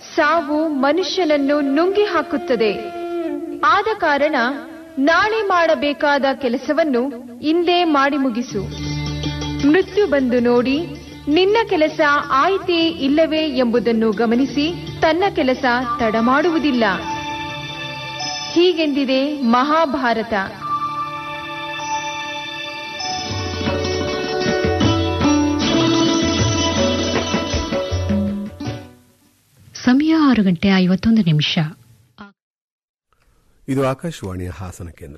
ಸಾವು ಮನುಷ್ಯನನ್ನು ನುಂಗಿ ಹಾಕುತ್ತದೆ ಆದ ಕಾರಣ ನಾಳೆ ಮಾಡಬೇಕಾದ ಕೆಲಸವನ್ನು ಇಂದೇ ಮಾಡಿ ಮುಗಿಸು ಮೃತ್ಯು ಬಂದು ನೋಡಿ ನಿನ್ನ ಕೆಲಸ ಆಯ್ತೇ ಇಲ್ಲವೇ ಎಂಬುದನ್ನು ಗಮನಿಸಿ ತನ್ನ ಕೆಲಸ ತಡ ಮಾಡುವುದಿಲ್ಲ ಹೀಗೆಂದಿದೆ ಮಹಾಭಾರತ ಸಮಯ ಆರು ಗಂಟೆ ಐವತ್ತೊಂದು ನಿಮಿಷ ಇದು ಆಕಾಶವಾಣಿಯ ಹಾಸನ ಕೇಂದ್ರ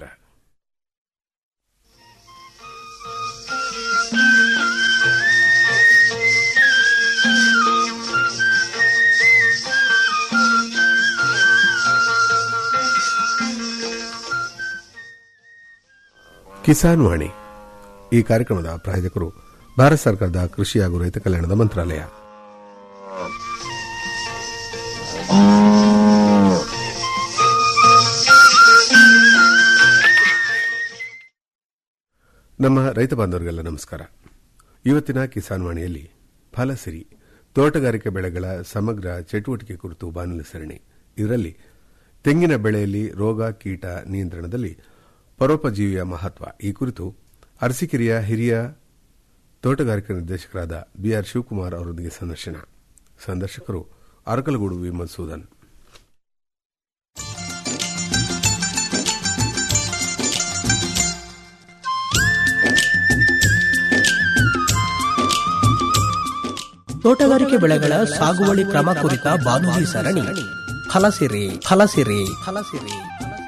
ಕಿಸಾನ್ ವಾಣಿ ಈ ಕಾರ್ಯಕ್ರಮದ ಪ್ರಾಯೋಜಕರು ಭಾರತ ಸರ್ಕಾರದ ಕೃಷಿ ಹಾಗೂ ರೈತ ಕಲ್ಯಾಣದ ಮಂತ್ರಾಲಯ ನಮ್ಮ ರೈತ ಬಾಂಧವರಿಗೆಲ್ಲ ನಮಸ್ಕಾರ ಇವತ್ತಿನ ಕಿಸಾನ್ ವಾಣಿಯಲ್ಲಿ ಫಲಸಿರಿ ತೋಟಗಾರಿಕೆ ಬೆಳೆಗಳ ಸಮಗ್ರ ಚಟುವಟಿಕೆ ಕುರಿತು ಬಾನುಲಿ ಸರಣಿ ಇದರಲ್ಲಿ ತೆಂಗಿನ ಬೆಳೆಯಲ್ಲಿ ರೋಗ ಕೀಟ ನಿಯಂತ್ರಣದಲ್ಲಿ ಪರೋಪಜೀವಿಯ ಮಹತ್ವ ಈ ಕುರಿತು ಅರಸಿಕೆರೆಯ ಹಿರಿಯ ತೋಟಗಾರಿಕಾ ನಿರ್ದೇಶಕರಾದ ಬಿಆರ್ ಶಿವಕುಮಾರ್ ಅವರೊಂದಿಗೆ ಸಂದರ್ಶನ ಸಂದರ್ಶಕರು ಅರಕಲಗೂಡು ವಿ ಮಧುಸೂದನ್ ತೋಟಗಾರಿಕೆ ಬೆಳೆಗಳ ಸಾಗುವಳಿ ಕ್ರಮ ಕುರಿತ ಬಾನುಲಿ ಸರಣಿ ಫಲಸಿರಿ ಫಲಸಿರಿ ಫಲಸಿರಿ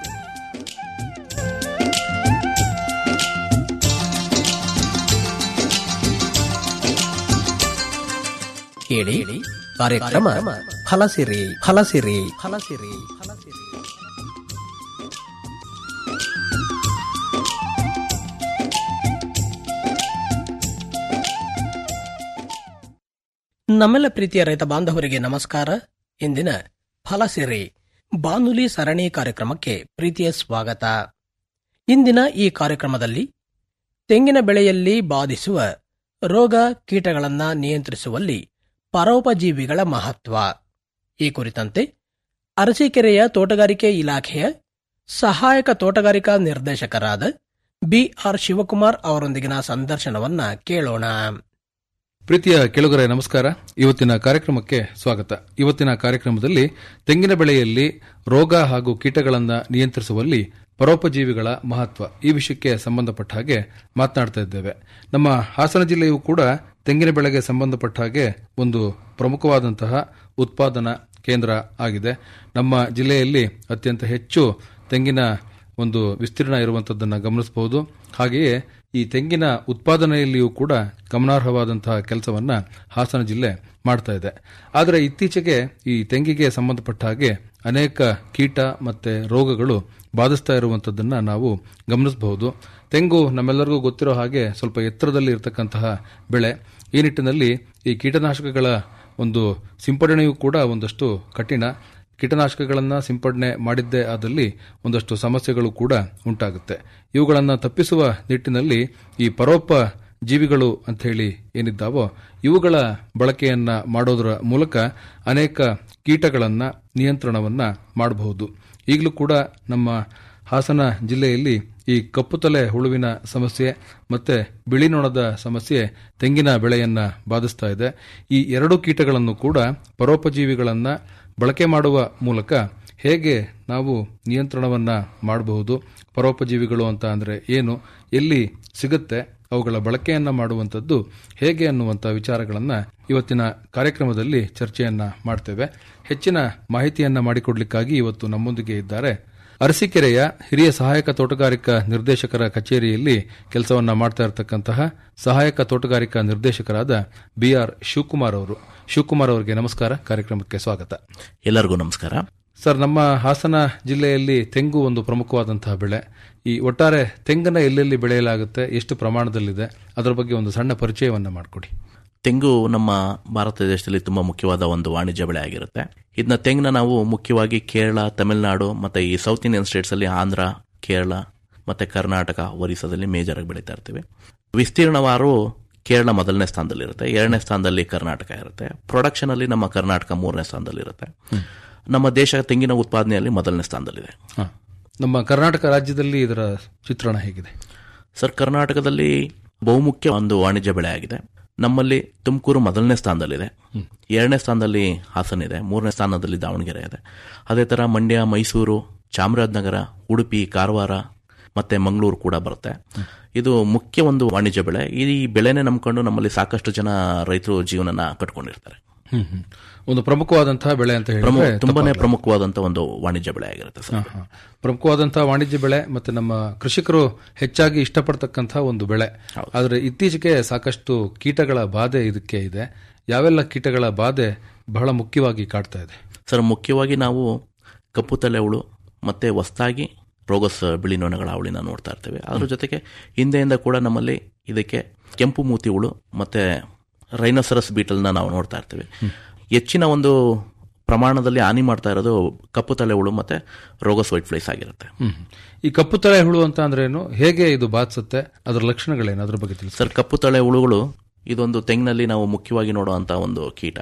ಕೇಳಿ ಕಾರ್ಯಕ್ರಮ ಫಲಸಿರಿ ಫಲಸಿರಿ ಫಲಸಿರಿ ಫಲಸಿರಿ ನಮ್ಮೆಲ್ಲ ಪ್ರೀತಿಯ ರೈತ ಬಾಂಧವರಿಗೆ ನಮಸ್ಕಾರ ಇಂದಿನ ಫಲಸಿರಿ ಬಾನುಲಿ ಸರಣಿ ಕಾರ್ಯಕ್ರಮಕ್ಕೆ ಪ್ರೀತಿಯ ಸ್ವಾಗತ ಇಂದಿನ ಈ ಕಾರ್ಯಕ್ರಮದಲ್ಲಿ ತೆಂಗಿನ ಬೆಳೆಯಲ್ಲಿ ಬಾಧಿಸುವ ರೋಗ ಕೀಟಗಳನ್ನ ನಿಯಂತ್ರಿಸುವಲ್ಲಿ ಪರೋಪಜೀವಿಗಳ ಮಹತ್ವ ಈ ಕುರಿತಂತೆ ಅರಸೀಕೆರೆಯ ತೋಟಗಾರಿಕೆ ಇಲಾಖೆಯ ಸಹಾಯಕ ತೋಟಗಾರಿಕಾ ನಿರ್ದೇಶಕರಾದ ಬಿಆರ್ ಶಿವಕುಮಾರ್ ಅವರೊಂದಿಗಿನ ಸಂದರ್ಶನವನ್ನ ಕೇಳೋಣ ಪ್ರೀತಿಯ ಕೆಳಗರೆ ನಮಸ್ಕಾರ ಇವತ್ತಿನ ಕಾರ್ಯಕ್ರಮಕ್ಕೆ ಸ್ವಾಗತ ಇವತ್ತಿನ ಕಾರ್ಯಕ್ರಮದಲ್ಲಿ ತೆಂಗಿನ ಬೆಳೆಯಲ್ಲಿ ರೋಗ ಹಾಗೂ ಕೀಟಗಳನ್ನು ನಿಯಂತ್ರಿಸುವಲ್ಲಿ ಪರೋಪಜೀವಿಗಳ ಮಹತ್ವ ಈ ವಿಷಯಕ್ಕೆ ಸಂಬಂಧಪಟ್ಟ ಹಾಗೆ ಮಾತನಾಡ್ತಾ ಇದ್ದೇವೆ ನಮ್ಮ ಹಾಸನ ಜಿಲ್ಲೆಯು ಕೂಡ ತೆಂಗಿನ ಬೆಳೆಗೆ ಸಂಬಂಧಪಟ್ಟ ಹಾಗೆ ಒಂದು ಪ್ರಮುಖವಾದಂತಹ ಉತ್ಪಾದನಾ ಕೇಂದ್ರ ಆಗಿದೆ ನಮ್ಮ ಜಿಲ್ಲೆಯಲ್ಲಿ ಅತ್ಯಂತ ಹೆಚ್ಚು ತೆಂಗಿನ ಒಂದು ವಿಸ್ತೀರ್ಣ ಇರುವಂತದ್ದನ್ನು ಗಮನಿಸಬಹುದು ಹಾಗೆಯೇ ಈ ತೆಂಗಿನ ಉತ್ಪಾದನೆಯಲ್ಲಿಯೂ ಕೂಡ ಗಮನಾರ್ಹವಾದಂತಹ ಕೆಲಸವನ್ನ ಹಾಸನ ಜಿಲ್ಲೆ ಮಾಡ್ತಾ ಇದೆ ಆದರೆ ಇತ್ತೀಚೆಗೆ ಈ ತೆಂಗಿಗೆ ಸಂಬಂಧಪಟ್ಟ ಹಾಗೆ ಅನೇಕ ಕೀಟ ಮತ್ತೆ ರೋಗಗಳು ಬಾಧಿಸ್ತಾ ಇರುವಂತದ್ದನ್ನ ನಾವು ಗಮನಿಸಬಹುದು ತೆಂಗು ನಮ್ಮೆಲ್ಲರಿಗೂ ಗೊತ್ತಿರೋ ಹಾಗೆ ಸ್ವಲ್ಪ ಎತ್ತರದಲ್ಲಿ ಇರತಕ್ಕಂತಹ ಬೆಳೆ ಈ ನಿಟ್ಟಿನಲ್ಲಿ ಈ ಕೀಟನಾಶಕಗಳ ಒಂದು ಸಿಂಪಡಣೆಯೂ ಕೂಡ ಒಂದಷ್ಟು ಕಠಿಣ ಕೀಟನಾಶಕಗಳನ್ನು ಸಿಂಪಡಣೆ ಮಾಡಿದ್ದೇ ಆದಲ್ಲಿ ಒಂದಷ್ಟು ಸಮಸ್ಯೆಗಳು ಕೂಡ ಉಂಟಾಗುತ್ತೆ ಇವುಗಳನ್ನು ತಪ್ಪಿಸುವ ನಿಟ್ಟಿನಲ್ಲಿ ಈ ಪರೋಪ ಜೀವಿಗಳು ಅಂತ ಹೇಳಿ ಏನಿದ್ದಾವೋ ಇವುಗಳ ಬಳಕೆಯನ್ನ ಮಾಡೋದರ ಮೂಲಕ ಅನೇಕ ಕೀಟಗಳನ್ನ ನಿಯಂತ್ರಣವನ್ನ ಮಾಡಬಹುದು ಈಗಲೂ ಕೂಡ ನಮ್ಮ ಹಾಸನ ಜಿಲ್ಲೆಯಲ್ಲಿ ಈ ಕಪ್ಪುತಲೆ ಹುಳುವಿನ ಸಮಸ್ಯೆ ಮತ್ತೆ ಬಿಳಿ ನೊಣದ ಸಮಸ್ಯೆ ತೆಂಗಿನ ಬೆಳೆಯನ್ನ ಬಾಧಿಸ್ತಾ ಇದೆ ಈ ಎರಡು ಕೀಟಗಳನ್ನು ಕೂಡ ಪರೋಪಜೀವಿಗಳನ್ನ ಬಳಕೆ ಮಾಡುವ ಮೂಲಕ ಹೇಗೆ ನಾವು ನಿಯಂತ್ರಣವನ್ನ ಮಾಡಬಹುದು ಪರೋಪಜೀವಿಗಳು ಅಂತ ಅಂದ್ರೆ ಏನು ಎಲ್ಲಿ ಸಿಗುತ್ತೆ ಅವುಗಳ ಬಳಕೆಯನ್ನ ಮಾಡುವಂಥದ್ದು ಹೇಗೆ ಅನ್ನುವಂಥ ವಿಚಾರಗಳನ್ನ ಇವತ್ತಿನ ಕಾರ್ಯಕ್ರಮದಲ್ಲಿ ಚರ್ಚೆಯನ್ನ ಮಾಡ್ತೇವೆ ಹೆಚ್ಚಿನ ಮಾಹಿತಿಯನ್ನ ಮಾಡಿಕೊಡ್ಲಿಕ್ಕಾಗಿ ಇವತ್ತು ನಮ್ಮೊಂದಿಗೆ ಇದ್ದಾರೆ ಅರಸೀಕೆರೆಯ ಹಿರಿಯ ಸಹಾಯಕ ತೋಟಗಾರಿಕಾ ನಿರ್ದೇಶಕರ ಕಚೇರಿಯಲ್ಲಿ ಕೆಲಸವನ್ನ ಮಾಡ್ತಾ ಇರತಕ್ಕಂತಹ ಸಹಾಯಕ ತೋಟಗಾರಿಕಾ ನಿರ್ದೇಶಕರಾದ ಬಿಆರ್ ಶಿವಕುಮಾರ್ ಅವರು ಶಿವಕುಮಾರ್ ಅವರಿಗೆ ನಮಸ್ಕಾರ ಕಾರ್ಯಕ್ರಮಕ್ಕೆ ಸ್ವಾಗತ ಎಲ್ಲರಿಗೂ ನಮಸ್ಕಾರ ಸರ್ ನಮ್ಮ ಹಾಸನ ಜಿಲ್ಲೆಯಲ್ಲಿ ತೆಂಗು ಒಂದು ಪ್ರಮುಖವಾದಂತಹ ಬೆಳೆ ಈ ಒಟ್ಟಾರೆ ತೆಂಗನ್ನ ಎಲ್ಲೆಲ್ಲಿ ಬೆಳೆಯಲಾಗುತ್ತೆ ಎಷ್ಟು ಪ್ರಮಾಣದಲ್ಲಿದೆ ಅದರ ಬಗ್ಗೆ ಒಂದು ಸಣ್ಣ ಪರಿಚಯವನ್ನ ಮಾಡಿಕೊಡಿ ತೆಂಗು ನಮ್ಮ ಭಾರತ ದೇಶದಲ್ಲಿ ತುಂಬಾ ಮುಖ್ಯವಾದ ಒಂದು ವಾಣಿಜ್ಯ ಬೆಳೆ ಆಗಿರುತ್ತೆ ಇದನ್ನ ತೆಂಗನ್ನ ನಾವು ಮುಖ್ಯವಾಗಿ ಕೇರಳ ತಮಿಳುನಾಡು ಮತ್ತೆ ಈ ಸೌತ್ ಇಂಡಿಯನ್ ಸ್ಟೇಟ್ಸ್ ಅಲ್ಲಿ ಆಂಧ್ರ ಕೇರಳ ಮತ್ತೆ ಕರ್ನಾಟಕ ಒರಿಸ್ಸಾದಲ್ಲಿ ಮೇಜರ್ ಆಗಿ ಬೆಳೀತಾ ಇರ್ತೀವಿ ವಿಸ್ತೀರ್ಣವಾರು ಕೇರಳ ಮೊದಲನೇ ಸ್ಥಾನದಲ್ಲಿರುತ್ತೆ ಎರಡನೇ ಸ್ಥಾನದಲ್ಲಿ ಕರ್ನಾಟಕ ಇರುತ್ತೆ ಪ್ರೊಡಕ್ಷನ್ ಅಲ್ಲಿ ನಮ್ಮ ಕರ್ನಾಟಕ ಮೂರನೇ ಸ್ಥಾನದಲ್ಲಿರುತ್ತೆ ನಮ್ಮ ದೇಶ ತೆಂಗಿನ ಉತ್ಪಾದನೆಯಲ್ಲಿ ಮೊದಲನೇ ಸ್ಥಾನದಲ್ಲಿದೆ ಹ. ನಮ್ಮ ಕರ್ನಾಟಕ ರಾಜ್ಯದಲ್ಲಿ ಇದರ ಚಿತ್ರಣ ಹೇಗಿದೆ ಸರ್ ಕರ್ನಾಟಕದಲ್ಲಿ ಬಹುಮುಖ್ಯ ಒಂದು ವಾಣಿಜ್ಯ ಬೆಳೆ ಆಗಿದೆ ನಮ್ಮಲ್ಲಿ ತುಮಕೂರು ಮೊದಲನೇ ಸ್ಥಾನದಲ್ಲಿದೆ ಎರಡನೇ ಸ್ಥಾನದಲ್ಲಿ ಹಾಸನ ಇದೆ ಮೂರನೇ ಸ್ಥಾನದಲ್ಲಿ ದಾವಣಗೆರೆ ಇದೆ ಅದೇ ತರ ಮಂಡ್ಯ ಮೈಸೂರು ಚಾಮರಾಜನಗರ ಉಡುಪಿ ಕಾರವಾರ ಮತ್ತೆ ಮಂಗಳೂರು ಕೂಡ ಬರುತ್ತೆ ಇದು ಮುಖ್ಯ ಒಂದು ವಾಣಿಜ್ಯ ಬೆಳೆ ಈ ಬೆಳೆನೇ ನಂಬ್ಕೊಂಡು ನಮ್ಮಲ್ಲಿ ಸಾಕಷ್ಟು ಜನ ರೈತರು ಜೀವನನ ಕಟ್ಕೊಂಡಿರ್ತಾರೆ ಹ್ಮ್ ಹ್ಮ್. ಒಂದು ಪ್ರಮುಖವಾದಂತಹ ಬೆಳೆ ಅಂತ ಪ್ರಮುಖ ಹೇಳಿದ್ರೆ ತುಂಬಾನೇ ಪ್ರಮುಖವಾದಂತ ಒಂದು ವಾಣಿಜ್ಯ ಬೆಳೆ ಆಗಿರುತ್ತೆ ಸರ್ ಹ, ಹ. ಪ್ರಮುಖವಾದಂತಹ ವಾಣಿಜ್ಯ ಬೆಳೆ ಮತ್ತೆ ನಮ್ಮ ಕೃಷಿಕರು ಹೆಚ್ಚಾಗಿ ಇಷ್ಟಪಡ್ತಕ್ಕಂತಹ ಒಂದು ಬೆಳೆ ಆದರೆ ಇತ್ತೀಚೆಗೆ ಸಾಕಷ್ಟು ಕೀಟಗಳ ಬಾಧೆ ಇದಕ್ಕೆ ಇದೆ ಯಾವೆಲ್ಲ ಕೀಟಗಳ ಬಾಧೆ ಬಹಳ ಮುಖ್ಯವಾಗಿ ಕಾಡ್ತಾ ಇದೆ ಸರ್ ಮುಖ್ಯವಾಗಿ ನಾವು ಕಪ್ಪು ತಲೆ ಹುಳು ಮತ್ತೆ ಹೊಸದಾಗಿ ರೋಗಸ್ ಬಿಳಿ ನೊಣಗಳ ಅವಳಿನ ನೋಡ್ತಾ ಇರ್ತೇವೆ ಅದ್ರ ಜೊತೆಗೆ ಹಿಂದೆಯಿಂದ ಕೂಡ ನಮ್ಮಲ್ಲಿ ಇದಕ್ಕೆ ಕೆಂಪು ಮೂತಿ ಹುಳು ಮತ್ತೆ ರೈನೋಸರಸ್ ಬೀಟಲ್ನ ನಾವು ನೋಡ್ತಾ ಇರ್ತೀವಿ ಹೆಚ್ಚಿನ ಒಂದು ಪ್ರಮಾಣದಲ್ಲಿ ಹಾನಿ ಮಾಡ್ತಾ ಇರೋದು ಕಪ್ಪು ತಲೆ ಹುಳು ಮತ್ತೆ ರೋಗಸ್ ವೈಟ್ ಫ್ಲೈಸ್ ಆಗಿರುತ್ತೆ ಹ್ಮ್. ಈ ಕಪ್ಪು ತಲೆ ಹುಳು ಅಂತ ಅಂದ್ರೆ ಏನು ಹೇಗೆ ಇದು ಬಾಧಿಸುತ್ತೆ ಅದರ ಲಕ್ಷಣಗಳೇನು ಅದ್ರ ಬಗ್ಗೆ ತಿಳಿಸಿ ಸರ್ ಕಪ್ಪು ತಲೆ ಹುಳುಗಳು ಇದೊಂದು ತೆಂಗಿನಲ್ಲಿ ನಾವು ಮುಖ್ಯವಾಗಿ ನೋಡುವಂತ ಒಂದು ಕೀಟ